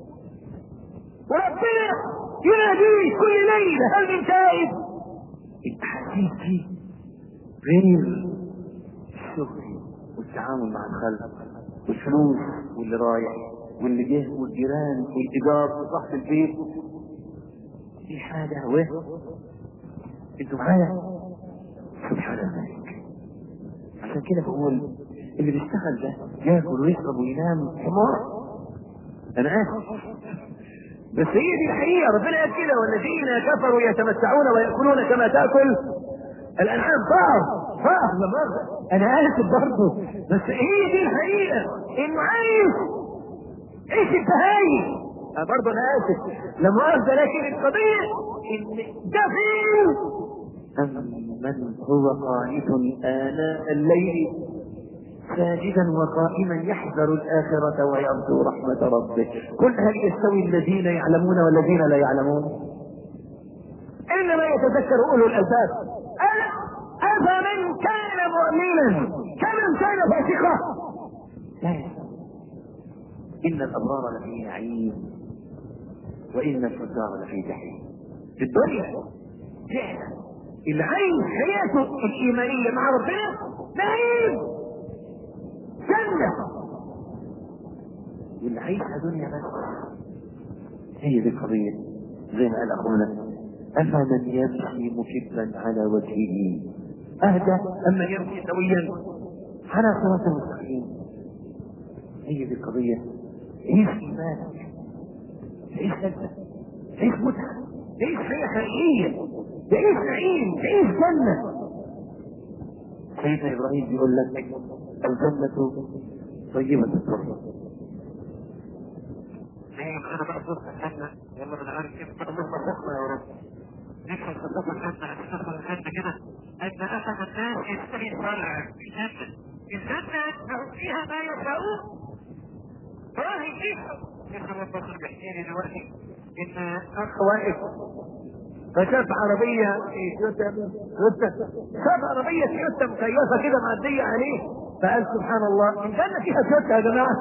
Speaker 1: وربنا يناديك كل ليله هل من تائب الاحاديث دي غير الشغل والتعامل مع الخلق والفلوس واللي رايح واللي جه والجيران والايجار وصاحب البيت في حاجه وين انتوا معايا سبحان الملك عشان كده بقول اللي بيشتغل ده ياكل ويشرب وينام حمار انا اسف بس هي دي الحقيقه ربنا قال كده والذين كفروا يتمتعون وياكلون كما تاكل الانعام صعب صعب لما انا اسف برضه بس هي دي الحقيقه انه عايز ايش البهايم أنا برضه انا اسف لما مؤاخذه لكن القضيه ان ده فين أمن هو قانت آناء الليل ساجدا وقائما يحذر الآخرة ويرجو رحمة ربه قل هل يستوي الذين يعلمون والذين لا يعلمون إنما يتذكر أولو الألباب أفمن كان مؤمنا كمن كان فاسقا لا يستوي إن الأبرار لفي نعيم وإن الفجار لفي جحيم في الدنيا فعلا اللي عايش حياته الإيمانية مع ربنا نعيم جنة واللي عايشها دنيا بس هي دي القضية زي ما قال أخونا أفمن يمشي مكبا على وجهه أهدى أما يمشي سويا على صراط المستقيم هي دي القضية عيش إيمانك عيش لذة عيش متعة عيش حياة حقيقية تعيش نعيم تعيش جنة سيدنا إبراهيم بيقول لك الجنة طيبة التربة
Speaker 2: نعم انا بقى صوت الجنة يلا انا عارف كيف كده اللهم ارزقنا يا رب نفسي تصدق الجنة هتدخل الجنة كده ان احد الناس يشتري فرع في الجنة الجنة لهم فيها ما يشاءون ابراهيم فيها لسه ربنا بيحكي لي دلوقتي ان
Speaker 1: أخ واقف فشاف عربية في تويوتا تويوتا شاف عربية تويوتا مكيفة كده معدية عليه فقال سبحان الله الجنة فيها تويوتا يا جماعة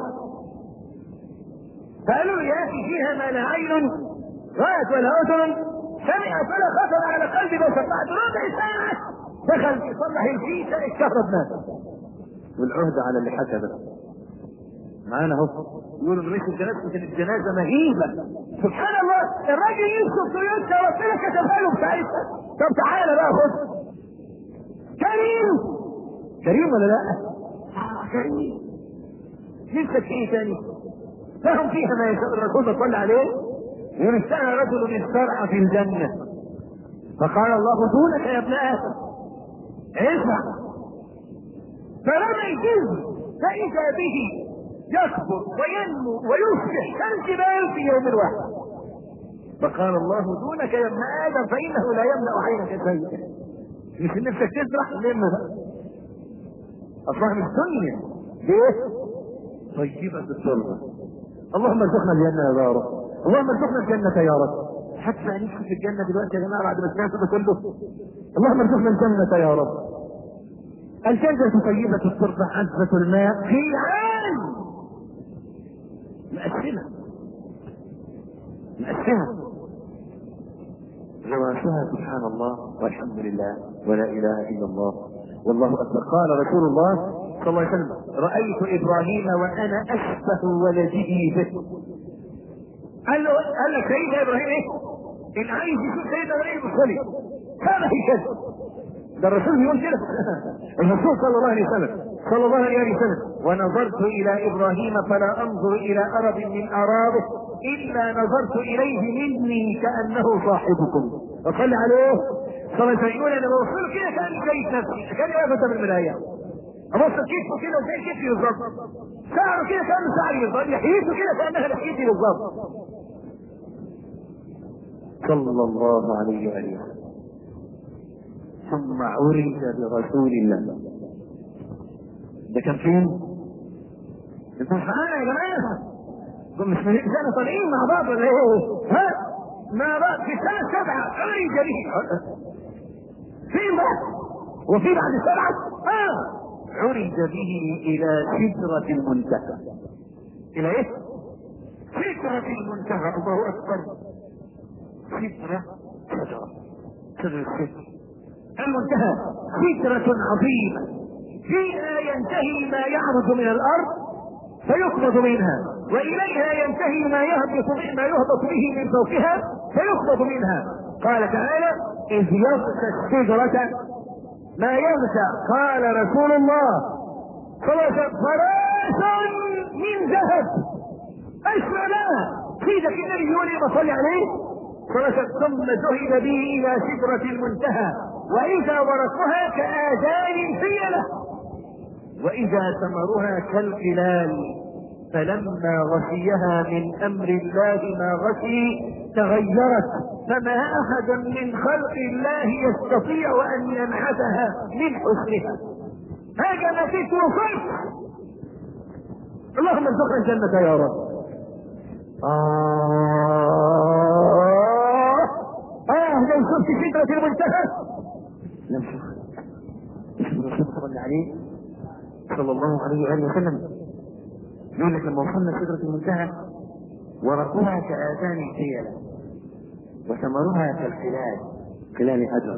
Speaker 1: فقالوا له يا أخي فيها ما لا عين رأت ولا أذن سمعت ولا خطر على قلب بشر بعد ربع ساعة دخل يصلح الفيشة الكهرب مات والعهد على اللي حكى ده معانا اهو يقولوا رئيس الجنازه كانت الجنازه مهيبه سبحان الله الراجل يمسك تويوتا ربنا كتبها له بتاعتها طب تعالى بقى خد كريم كريم ولا لا؟ آه كريم نفسك في ايه تاني؟ لهم فيها ما يشاء الرسول صلى عليه يقول استنى رجل استرعى في الجنه فقال الله دونك يا ابن ادم اسمع فرمى الجزء فاذا به يكبر وينمو ويصبح كالجبال في يوم واحد فقال الله دونك يا ابن ادم فانه لا يملا عينك شيئا مش نفسك تسرح لما بقى اصلا مش دنيا ليه؟ طيبة التربة اللهم ارزقنا الجنة يا رب اللهم ارزقنا الجنة يا رب حتى نفسي في الجنة دلوقتي يا جماعة بعد ما سمعت ده كله اللهم ارزقنا الجنة يا رب الجنة طيبة التربة عذبة الماء في عام مقسمة مقسمة رواسها سبحان الله والحمد لله ولا اله الا الله والله اكبر قال رسول الله صلى الله عليه وسلم رايت ابراهيم وانا اشبه ولده به قال له قال لك سيدنا ابراهيم ايه؟ اللي عايز يشوف سيدنا ابراهيم المصلي كان هكذا ده الرسول بيقول كده الرسول صلى الله عليه وسلم صلى الله عليه وسلم ونظرت الى ابراهيم فلا انظر الى ارب من ارابه الا نظرت اليه مني كانه صاحبكم وصلى عليه صلى الله عليه وسلم يقول انا بوصله كده كان شايف نفسي كان واقف قدام المرايه ابص كتفه كده وزي كتفي بالظبط شعره كده كانه شعري بالظبط لحيته كده كانها لحيتي بالظبط صلى الله عليه واله وسلم ثم عرج برسول الله ده كان فين؟
Speaker 2: انتوا مش معانا يا جماعه دول مش من سنه طالعين مع بعض ولا ايه؟ ها؟ مع بعض في سنه سبعه عرج به فين بقى؟ وفي بعد سبعه؟ اه عرج به الى سدره المنتهى الى ايه؟ سدره المنتهى الله اكبر سدره شجره شجره السدر المنتهى سدره عظيمه فيها ينتهي ما يعرج من الارض فيقبض منها واليها ينتهي ما يهبط ما يهبط به من فوقها فيقبض منها قال تعالى اذ يغشى الشجره ما يغشى قال رسول الله صلى الله عليه وسلم فراش من ذهب اسمع لها سيدك النبي يقول ايه بصلي عليه صلى الله عليه وسلم ثم ذهب به الى سدره المنتهى واذا ورقها كاذان فيله واذا ثمرها كالقلال فلما غشيها من امر الله ما غشي تغيرت فما احد من خلق الله يستطيع ان ينحتها من حسنها هذا نتيجه صرف اللهم ارزقنا الجنه يا رب آه آه لو شفت سدرة المنتهى لم شوف شوف الرسول صلى الله عليه صلى الله عليه وآله وسلم يقول لك لما وصلنا سدرة المنتهى ورقها كآذان الحيلة وثمرها كالخلال خلال الأجر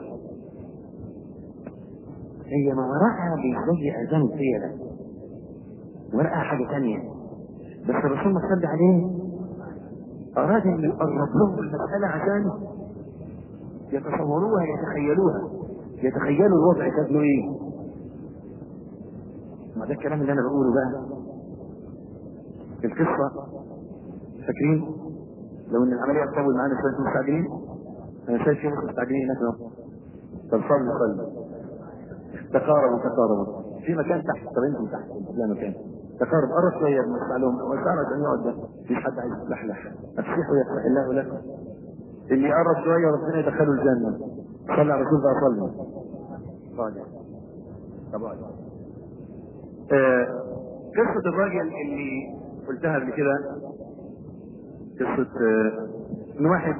Speaker 2: هي ما وراءها بيزي آذان الحيلة وراءها حاجة ثانية بس الرسول ما صلى عليه أراد أن يقرب لهم المسألة عشان يتصوروها يتخيلوها يتخيلوا الوضع شكله ايه ما ده الكلام اللي انا بقوله بقى في القصة فاكرين لو ان العملية تطول معانا شوية انتم مستعجلين انا شايف في ناس مستعجلين هناك اهو طب صلي صلي تقاربوا تقاربوا في مكان تحت طب انتم تحت لا مكان تقارب قرب شوية بنسمع لهم وسعنا عشان يقعد ده مفيش حد عايز يتلحلح افسحوا يفتح الله لكم اللي يقرب شوية ربنا يدخله الجنة صلى على رسول الله صلى صلى طب اقعد. آه، قصة الراجل اللي قلتها قبل كده قصة آه، ان واحد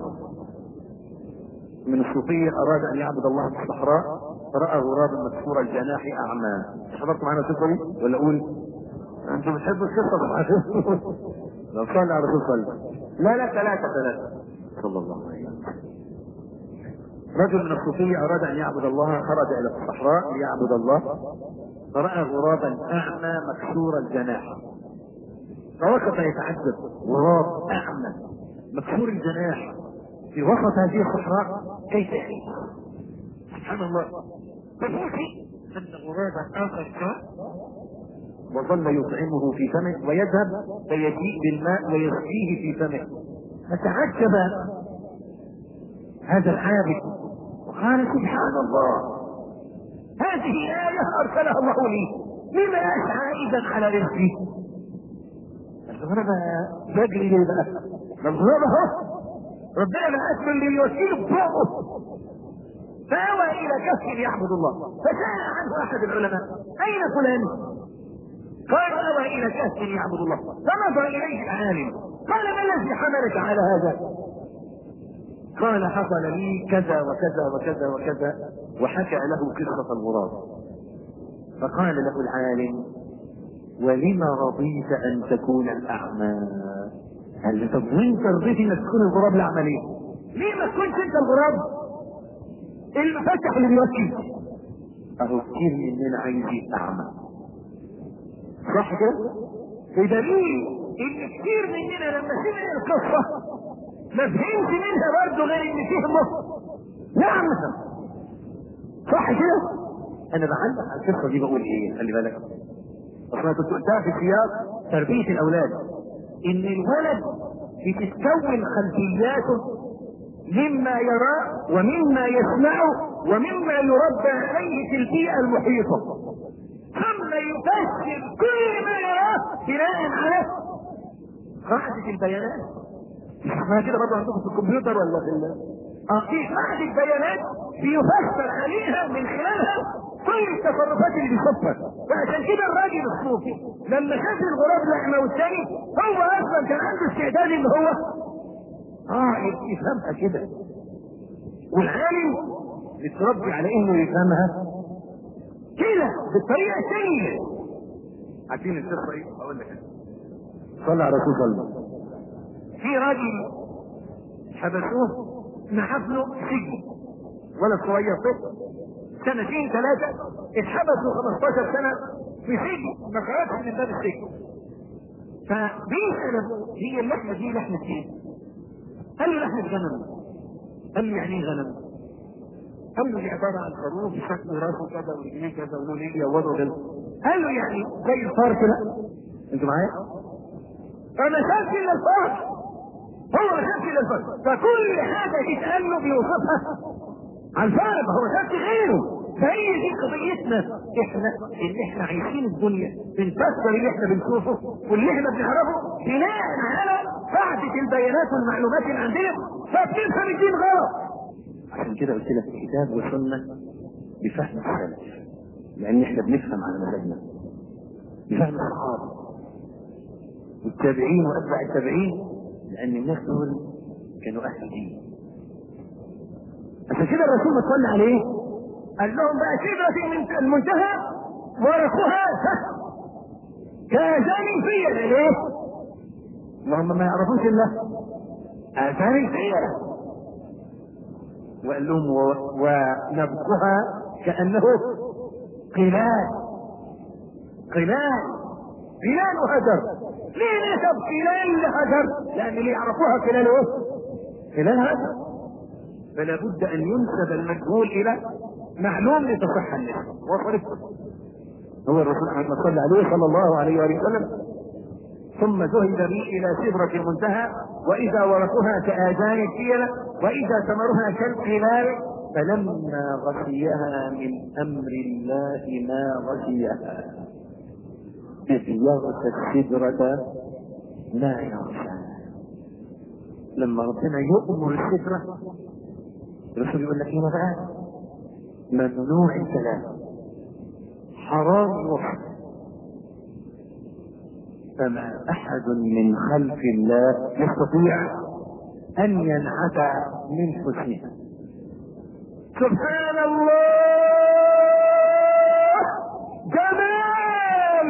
Speaker 2: من الصوفية اراد ان يعبد الله في الصحراء فرأى غرابا مكسور الجناح اعمى حضرتوا معنا القصة دي ولا اقول انتم بتحبوا القصة طبعا لو صلى على رسول صلى لا لا ثلاثة ثلاثة صلى الله عليه وسلم رجل من الصوفية أراد أن يعبد الله خرج إلى الصحراء ليعبد الله فرأى غرابا أعمى مكسور الجناح فوقف يتعجب غراب أعمى مكسور الجناح في وسط هذه الصحراء كيف يعيش سبحان الله ففوجئ أن غرابا آخر جاء وظل يطعمه في فمه ويذهب فيجيء بالماء ويسقيه في فمه فتعجب هذا العابد وقال سبحان الله هذه آية أرسلها الله لي لما أسعى إذا على رزقي الغربة بجري ليه بقى الغربة اهو ربنا بعث من اللي يوكله بفوقه فأوى إلى كهف يعبد الله فسأل عنه أحد العلماء أين فلان؟ قال أوى إلى كهف يعبد الله فمضى إليه العالم قال ما الذي حملك على هذا؟ قال حصل لي كذا وكذا وكذا وكذا وحكى له قصة الغراب فقال له العالم ولما رضيت أن تكون الأعمى هل طب وانت رضيت انك تكون الغراب الأعمى ليه؟ ليه ما تكونش انت الغراب؟ المفتح اللي بيوكل اهو كتير مننا عايزين أعمى صح كده؟ بدليل ان كتير مننا لما سمع القصة ما فهمش منها برضه غير ان فهمه نعم صح كده؟ انا بعلق على القصه دي بقول ايه؟ خلي بالك اصل كنت قلتها في سياق تربيه الاولاد ان الولد بتتكون خلفياته مما يراه ومما يسمعه ومما يربى عليه في البيئه المحيطه ثم يفسر كل ما يراه بناء على قاعده البيانات ما كده برضه عندكم في الكمبيوتر ولا في اه في قاعدة بيانات بيفسر عليها من خلالها كل التصرفات اللي بيشوفها فعشان كده الراجل الصوفي لما شاف الغراب لحمه والتاني هو اصلا كان عنده استعداد ان هو اه يفهمها كده والعالم يتربي على انه يفهمها كده بالطريقه الثانيه عارفين القصه ايه؟ اقول لك
Speaker 1: صلى على رسول الله
Speaker 2: في راجل حبسوه معاه له سجن ولد صغير طفل سنتين ثلاثة اتحبسوا 15 سنة في سجن ما خرجش من باب السجن فبيسأل أبوه هي اللحمة دي لحمة ايه؟ قال له لحمة غنم قال له يعني ايه غنم؟ قال له دي عبارة عن خروف شكل راسه كذا ورجليه كذا وله ليه ووضعه كذا قال له يعني زي الفار كده
Speaker 1: انتوا معايا؟
Speaker 2: فما شافش الا الفار هو ما شافش الا الفار فكل حاجة يتقال له بيوصفها عن الفار ما هو شافش غيره فهي دي قضيتنا احنا اللي احنا عايشين الدنيا بنفسر اللي احنا بنشوفه واللي احنا بنعرفه بناء على قاعدة البيانات والمعلومات اللي عندنا فبنفهم الدين غلط
Speaker 1: عشان كده قلت لك كتاب وسنة بفهم السلف لأن احنا بنفهم على مزاجنا بفهم الصحابة والتابعين وأتباع التابعين لأن الناس دول كانوا أهل دين
Speaker 2: عشان كده الرسول ما صلى عليه قال لهم بقى سدرة من المنتهى ورقها كأذان فيا ليه؟
Speaker 1: اللهم ما يعرفوش إلا
Speaker 2: آذان فيا
Speaker 1: وقال لهم و- ونبقها كأنه قلال
Speaker 2: قلال قلال وهجر ليه نسب قلال لهجر؟ لأن اللي يعرفوها قلال ايه؟ قلال هجر
Speaker 1: فلا بد أن ينسب المجهول إلى معلوم لتصح النسبة وصلت هو الرسول محمد صلى عليه صلى الله عليه وآله وسلم ثم ذهب بي إلى سدرة المنتهى وإذا ورقها كآذان الفيلة وإذا ثمرها كالقلال فلما غشيها من أمر الله ما غشيها إذ يغشى السدرة ما يغشى لما ربنا يؤمر السدرة الرسول يقول لك هنا بقى ممنوع الكلام حرام الوصف فما احد من خلق الله يستطيع ان ينعت من حسنها
Speaker 2: سبحان الله جمال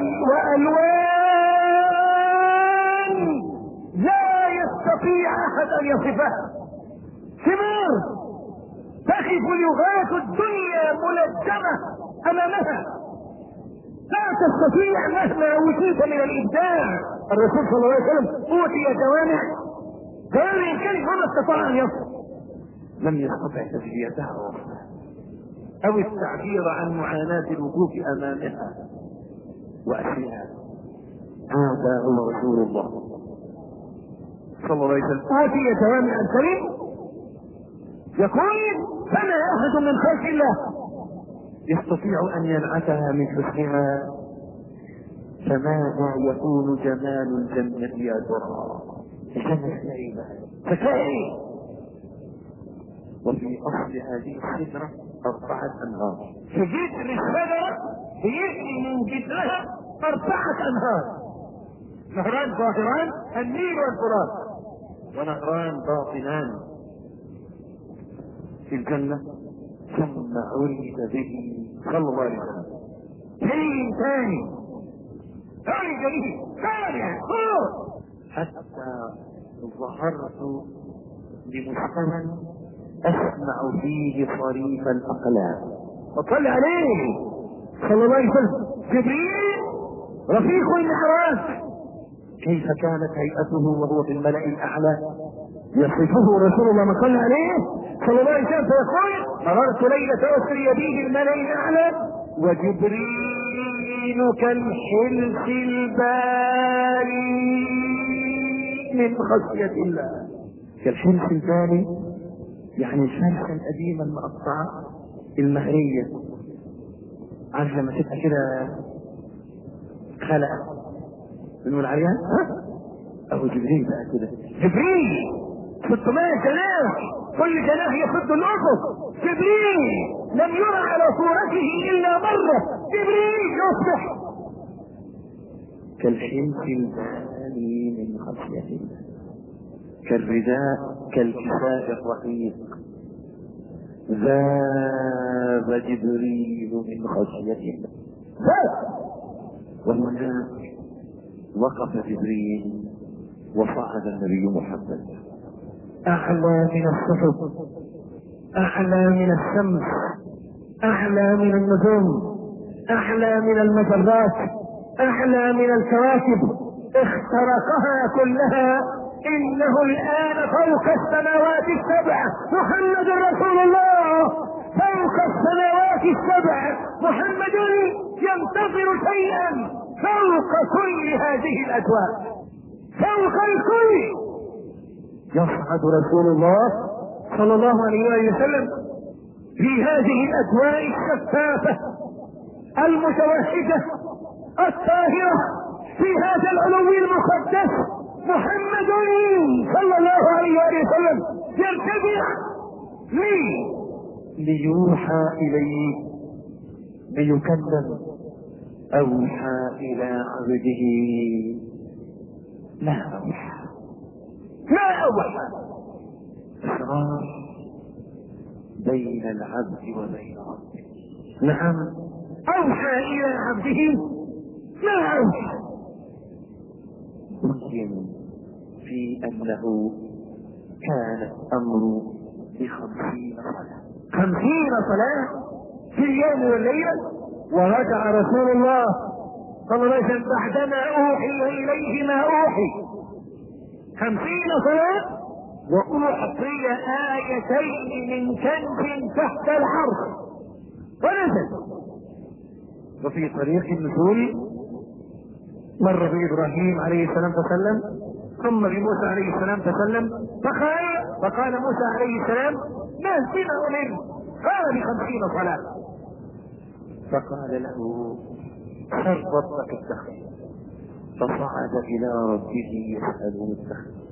Speaker 2: والوان لا يستطيع احد ان يصفها ثمار تقف لغاية الدنيا ملجمة امامها لا تستطيع مهما اوتيت من الابداع الرسول صلى الله عليه وسلم اوتي جوامع جوامع الكلمة وما استطاع ان يصف
Speaker 1: لم يستطع تسويتها ووصفها او التعبير عن معاناة الوقوف امامها واسرها هذا هو رسول الله صلى الله عليه وسلم
Speaker 2: اوتي جوامع الكلم يقول فما احد من خلق الله
Speaker 1: يستطيع ان ينعتها من حسنها فماذا يكون جمال الجنة يا ترى؟ الجنة نعيمة
Speaker 2: فكيف
Speaker 1: وفي اصل هذه السدرة اربعة انهار
Speaker 2: في جذر الشجرة بيجري من جذرها أربعة أنهار نهران ظاهران النيل والفرات
Speaker 1: ونهران باطنان في الجنة ثم عرج به صلى الله عليه وسلم
Speaker 2: شيء ثاني عرج به ثانية فوق
Speaker 1: حتى ظهرت لمستوى اسمع فيه صريف الاقلام
Speaker 2: وصل عليه صلى الله عليه وسلم جبريل رفيق المعراج
Speaker 1: كيف كانت هيئته وهو في الملأ الاعلى
Speaker 2: يصفه رسول الله ما صلى عليه صلى الله عليه وسلم فيقول مررت ليلة أسري بي بالملأ الأعلى وجبريل كالحلف الباري من خشية الله
Speaker 1: كالحنس الباري يعني الفرخة القديمة المقطعة المهرية عارف لما تبقى كده خلقة بنقول عليها ها؟ أهو جبريل بقى كده
Speaker 2: جبريل 600 جناح كل جناح يسد الأفق جبريل لم يرى على صورته الا مره جبريل يصبح
Speaker 3: كالحنس الباني من خشية الله كالرداء كالكساء الرقيق ذاب جبريل من خشية الله وهناك وقف جبريل وصعد النبي محمد
Speaker 2: اعلى من الصفر اعلى من الشمس اعلى من النجوم اعلى من المجرات اعلى من الكواكب اخترقها كلها انه الان فوق السماوات السبع محمد رسول الله فوق السماوات السبع محمد ينتظر شيئا فوق كل هذه الاجواء فوق الكل يصعد رسول الله صلى الله عليه وآله وسلم في هذه الأجواء الشفافة المتوحدة الطاهرة في هذا العلو المقدس محمد صلى الله عليه وآله وسلم يرتفع لي
Speaker 3: ليوحى إليه ليكلم أوحى إلى عبده ما أوحى
Speaker 2: ما أوحى
Speaker 3: إسرار بين العبد وبين ربه
Speaker 2: نعم أوحى إلى عبده ما أوحى
Speaker 3: ممكن في أنه كان الأمر بخمسين صلاة
Speaker 2: خمسين صلاة في اليوم والليلة ورجع رسول الله صلى الله عليه وسلم بعدما أوحي إليه ما أوحي خمسين صلاة وأعطي آيتين من كنز تحت العرش ونزل
Speaker 3: وفي طريق النزول
Speaker 2: مر بإبراهيم عليه السلام فسلم ثم بموسى عليه السلام فسلم فقال فقال موسى عليه السلام ما بما أمر قال بخمسين صلاة
Speaker 3: فقال له سر ربك التخفيف فصعد إلى ربه يسأله التخفيف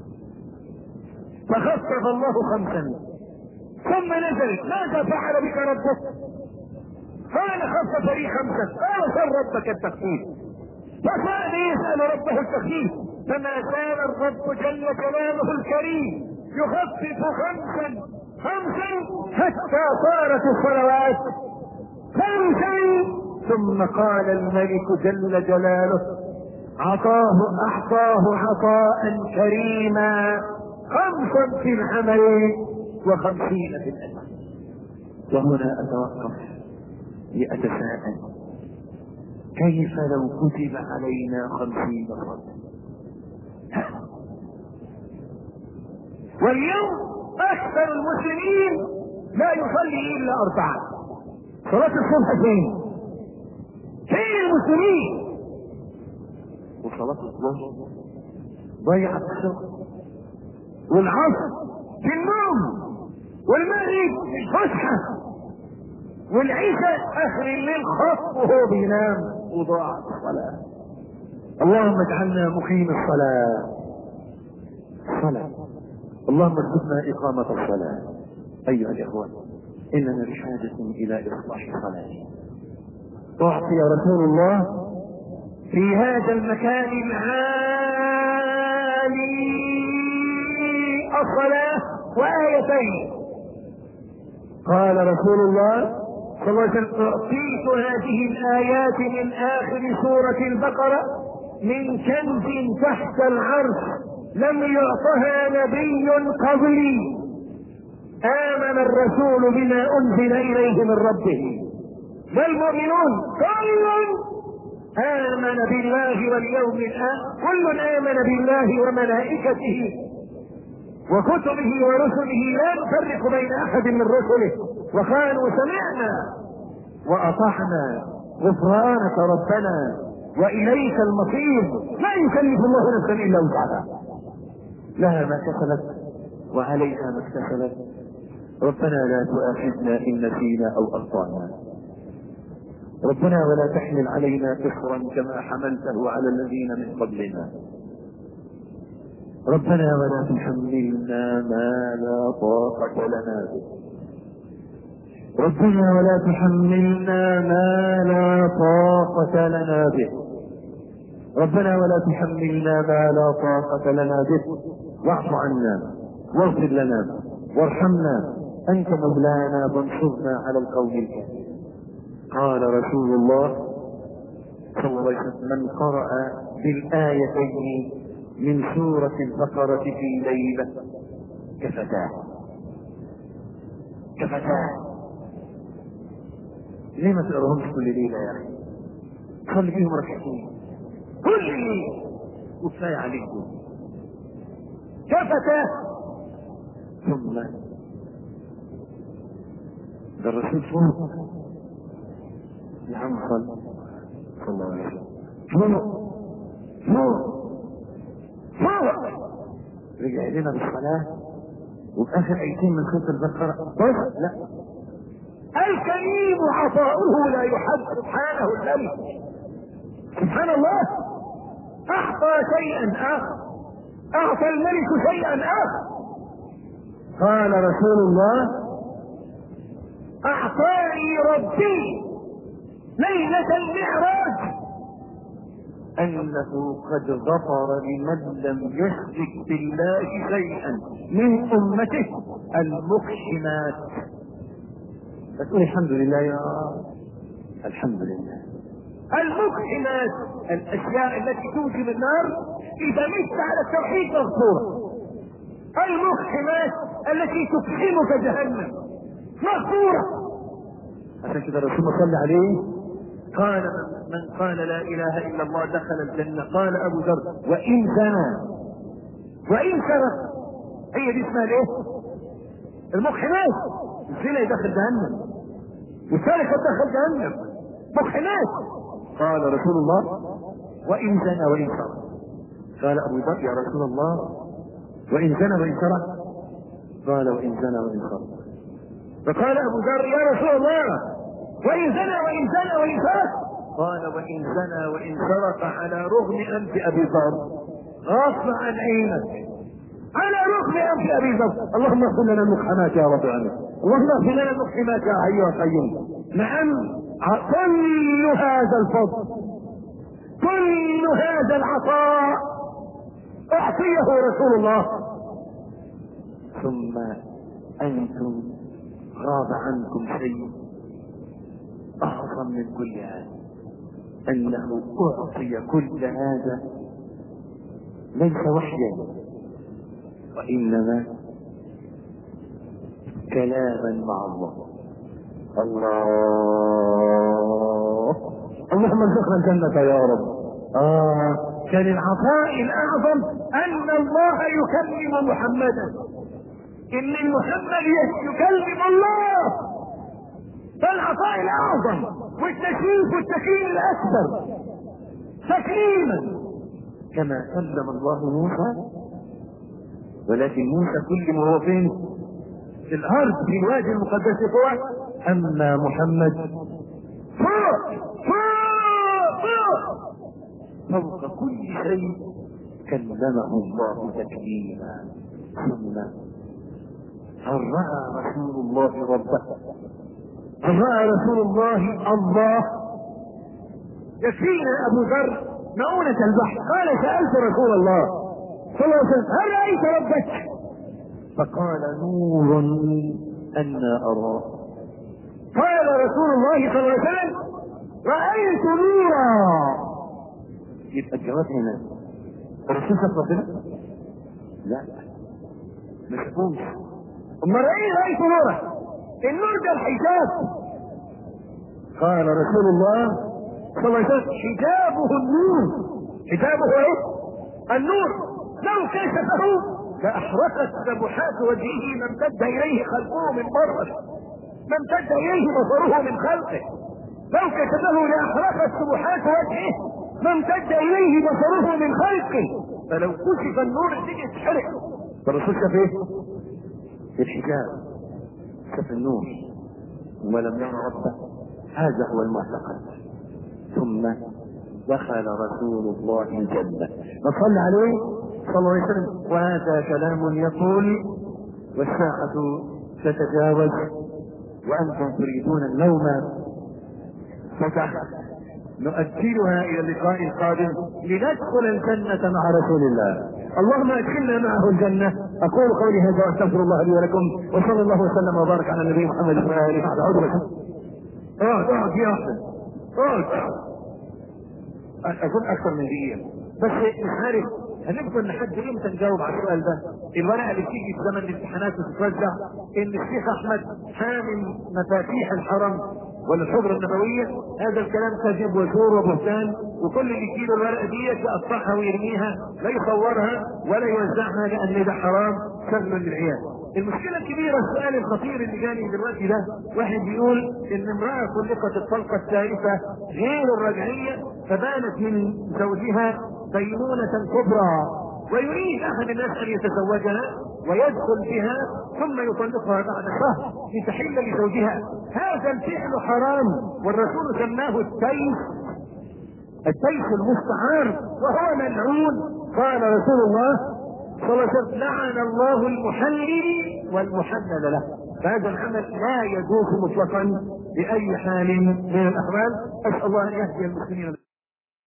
Speaker 2: فخفف الله خمسا ثم نزل ماذا فعل بك ربك قال خفف لي خمسا قال سر ربك التخفيف فصعد يسأل ربه التخفيف فما زال الرب جل جلاله الكريم يخفف خمسا خمسا حتى صارت الصلوات خمسا ثم قال الملك جل جلاله عطاه اعطاه عطاء كريما خمسا في العمل وخمسين في الاجر
Speaker 3: وهنا أتوقف لأتساءل كيف لو كتب علينا خمسين صلاة
Speaker 2: واليوم اكثر المسلمين لا يصلي الا اربعه صلاه الصبح فين فين المسلمين
Speaker 3: وصلاة الظهر ضيعت الشغل
Speaker 2: والعصر في النوم والمغرب في الفسحه والعشاء اخر الليل خط وهو بينام وضاعت الصلاه اللهم اجعلنا مقيم الصلاه
Speaker 3: صلاة اللهم ارزقنا إقامة الصلاة أيها الإخوة إننا بحاجة إلى إصلاح صلاتنا
Speaker 2: أعطي رسول الله في هذا المكان العالي الصلاة وآيتين قال رسول الله صلى الله عليه وسلم أعطيت هذه الآيات من آخر سورة البقرة من كنز تحت العرش لم يعطها نبي قبلي آمن الرسول بما أنزل إليه من ربه والمؤمنون كل آمن بالله واليوم الآخر كل آمن بالله وملائكته وكتبه ورسله لا نفرق بين أحد من رسله وقالوا سمعنا وأطعنا غفرانك ربنا وإليك المصير لا يكلف الله نفسا إلا وسعها
Speaker 3: لها ما كسبت وعليها ما اكتسبت ربنا لا تؤاخذنا إن نسينا أو أخطأنا ربنا ولا تحمل علينا إصرا كما حملته على الذين من قبلنا ربنا ولا تحملنا ما لا طاقة لنا به
Speaker 1: ربنا ولا تحملنا ما لا طاقة لنا به ربنا ولا تحملنا ما لا طاقة لنا به واعف عنا واغفر لنا وارحمنا أنت مولانا فانصرنا على القوم الكافرين قال رسول الله صلى الله عليه وسلم من قرأ بالآيتين من سورة البقرة في ليلة كفتاه كفتاه ليه ما تقراهمش كل ليلة يا أخي؟ صلي فيهم ركعتين كل ليلة وكفاية عليكم كفتاه ثم ده الرسول فوق يا عم صل صلى الله عليه وسلم فوق فوق فوق رجع لنا بالصلاة وفي آخر آيتين من سورة البقرة بس لا الكريم عطاؤه لا يحد سبحانه الملك سبحان الله أعطى شيئا آخر أعطى الملك شيئا آخر قال رسول الله أعطاني ربي ليلة المعراج أنه قد غفر لمن لم يشرك بالله شيئا من أمته المقحمات فتقول الحمد لله يا الحمد لله المقحمات الأشياء التي توجب النار إذا مت على التوحيد مغفورة المقحمات التي تقحمك جهنم مغفورة عشان كده الرسول صلى عليه قال من قال لا اله الا الله دخل الجنه قال ابو ذر وان زنى وان سرق هي دي اسمها الايه؟ المقحمات الزنا يدخل جهنم والسرقه تدخل جهنم مقحمات قال رسول الله وان زنى وان سرق قال ابو ذر يا رسول الله وان زنى وان سرق قال وان زنى وان سرق فقال ابو ذر يا رسول الله وان زنى وان زنى وان سرق قال وان زنى وان سرق على رغم انف ابي ذر غصب عن عينك على رغم انف ابي ذر اللهم اغفر لنا المقحمات يا رب العالمين اللهم اغفر لنا المقحمات يا حي يا قيوم نعم كل هذا الفضل كل هذا العطاء اعطيه رسول الله ثم انتم غاب عنكم شيء اعظم من كل هذا انه اعطي كل هذا ليس وحيا وانما كلاما مع الله الله اللهم ارزقنا الجنة يا رب آه كان العطاء الأعظم أن الله يكلم محمدا إن محمد يكلم الله ده العطاء الأعظم والتشريف والتكريم الأكبر تكريما كما كلم الله موسى ولكن موسى كل ما هو فين؟ في الأرض في الوادي المقدس فوق أما محمد فوق فوق فوق فوق كل شيء كلمه الله تكليما ثم هل راى رسول الله ربه هل راى رسول الله الله يكفينا ابو ذر مؤونة البحر قال سألت رسول الله صلى الله عليه وسلم هل رأيت ربك فقال نور أنا أراه قال رسول الله صلى الله عليه وسلم رأيت نورا يبقى الجواب هنا الرسول شاف ربنا؟ لا ما شافوش امال ايه رايت نورا النور ده الحجاب قال رسول الله صلى الله عليه وسلم حجابه النور حجابه ايه النور لو كشفه لاحرقت سبحات وجهه ما امتد اليه خلقه من بره ما امتد اليه بصره من خلقه لو كشفه لاحرقت سبحات وجهه ما امتد اليه بصره من خلقه فلو كشف النور تيجي تحرق فالرسول شاف ايه؟ الحجاب شاف النور ولم يرى ربه هذا هو المعتقد ثم دخل رسول الله الجنة فصلى عليه صلى الله عليه وسلم وهذا كلام يقول والساعة تتجاوز وأنتم تريدون النوم فتح نؤجلها إلى اللقاء القادم لندخل الجنة مع رسول الله اللهم ادخلنا معه الجنة أقول قولي هذا وأستغفر الله لي ولكم وصلى الله وسلم وبارك على النبي محمد وعلى آله وصحبه أعوذ بكم اقعد اقعد يا أحسن اقعد أظن أكثر من دقيقة بس مش عارف هنفضل لحد امتى نجاوب على السؤال ده؟ الورقه اللي بتيجي في زمن الامتحانات وتتوزع ان الشيخ احمد حامل مفاتيح الحرم ولا الحجره النبويه هذا الكلام كذب وزور وبهتان وكل اللي يجيله الورقه دي يقطعها ويرميها لا يصورها ولا يوزعها لان ده حرام شغل للعيال. المشكله الكبيره السؤال الخطير اللي جاني دلوقتي ده واحد بيقول ان امراه طلقت الطلقه الثالثه غير الرجعيه فبانت من زوجها بينونة كبرى ويريد أحد الناس أن يتزوجها ويدخل بها ثم يطلقها بعد شهر لتحل لزوجها هذا الفعل حرام والرسول سماه التيس التيس المستعار وهو ملعون قال رسول الله صلى الله عليه وسلم لعن الله المحلل والمحلل له فهذا العمل لا يجوز مطلقا بأي حال من الأحوال أسأل الله أن يهدي المسلمين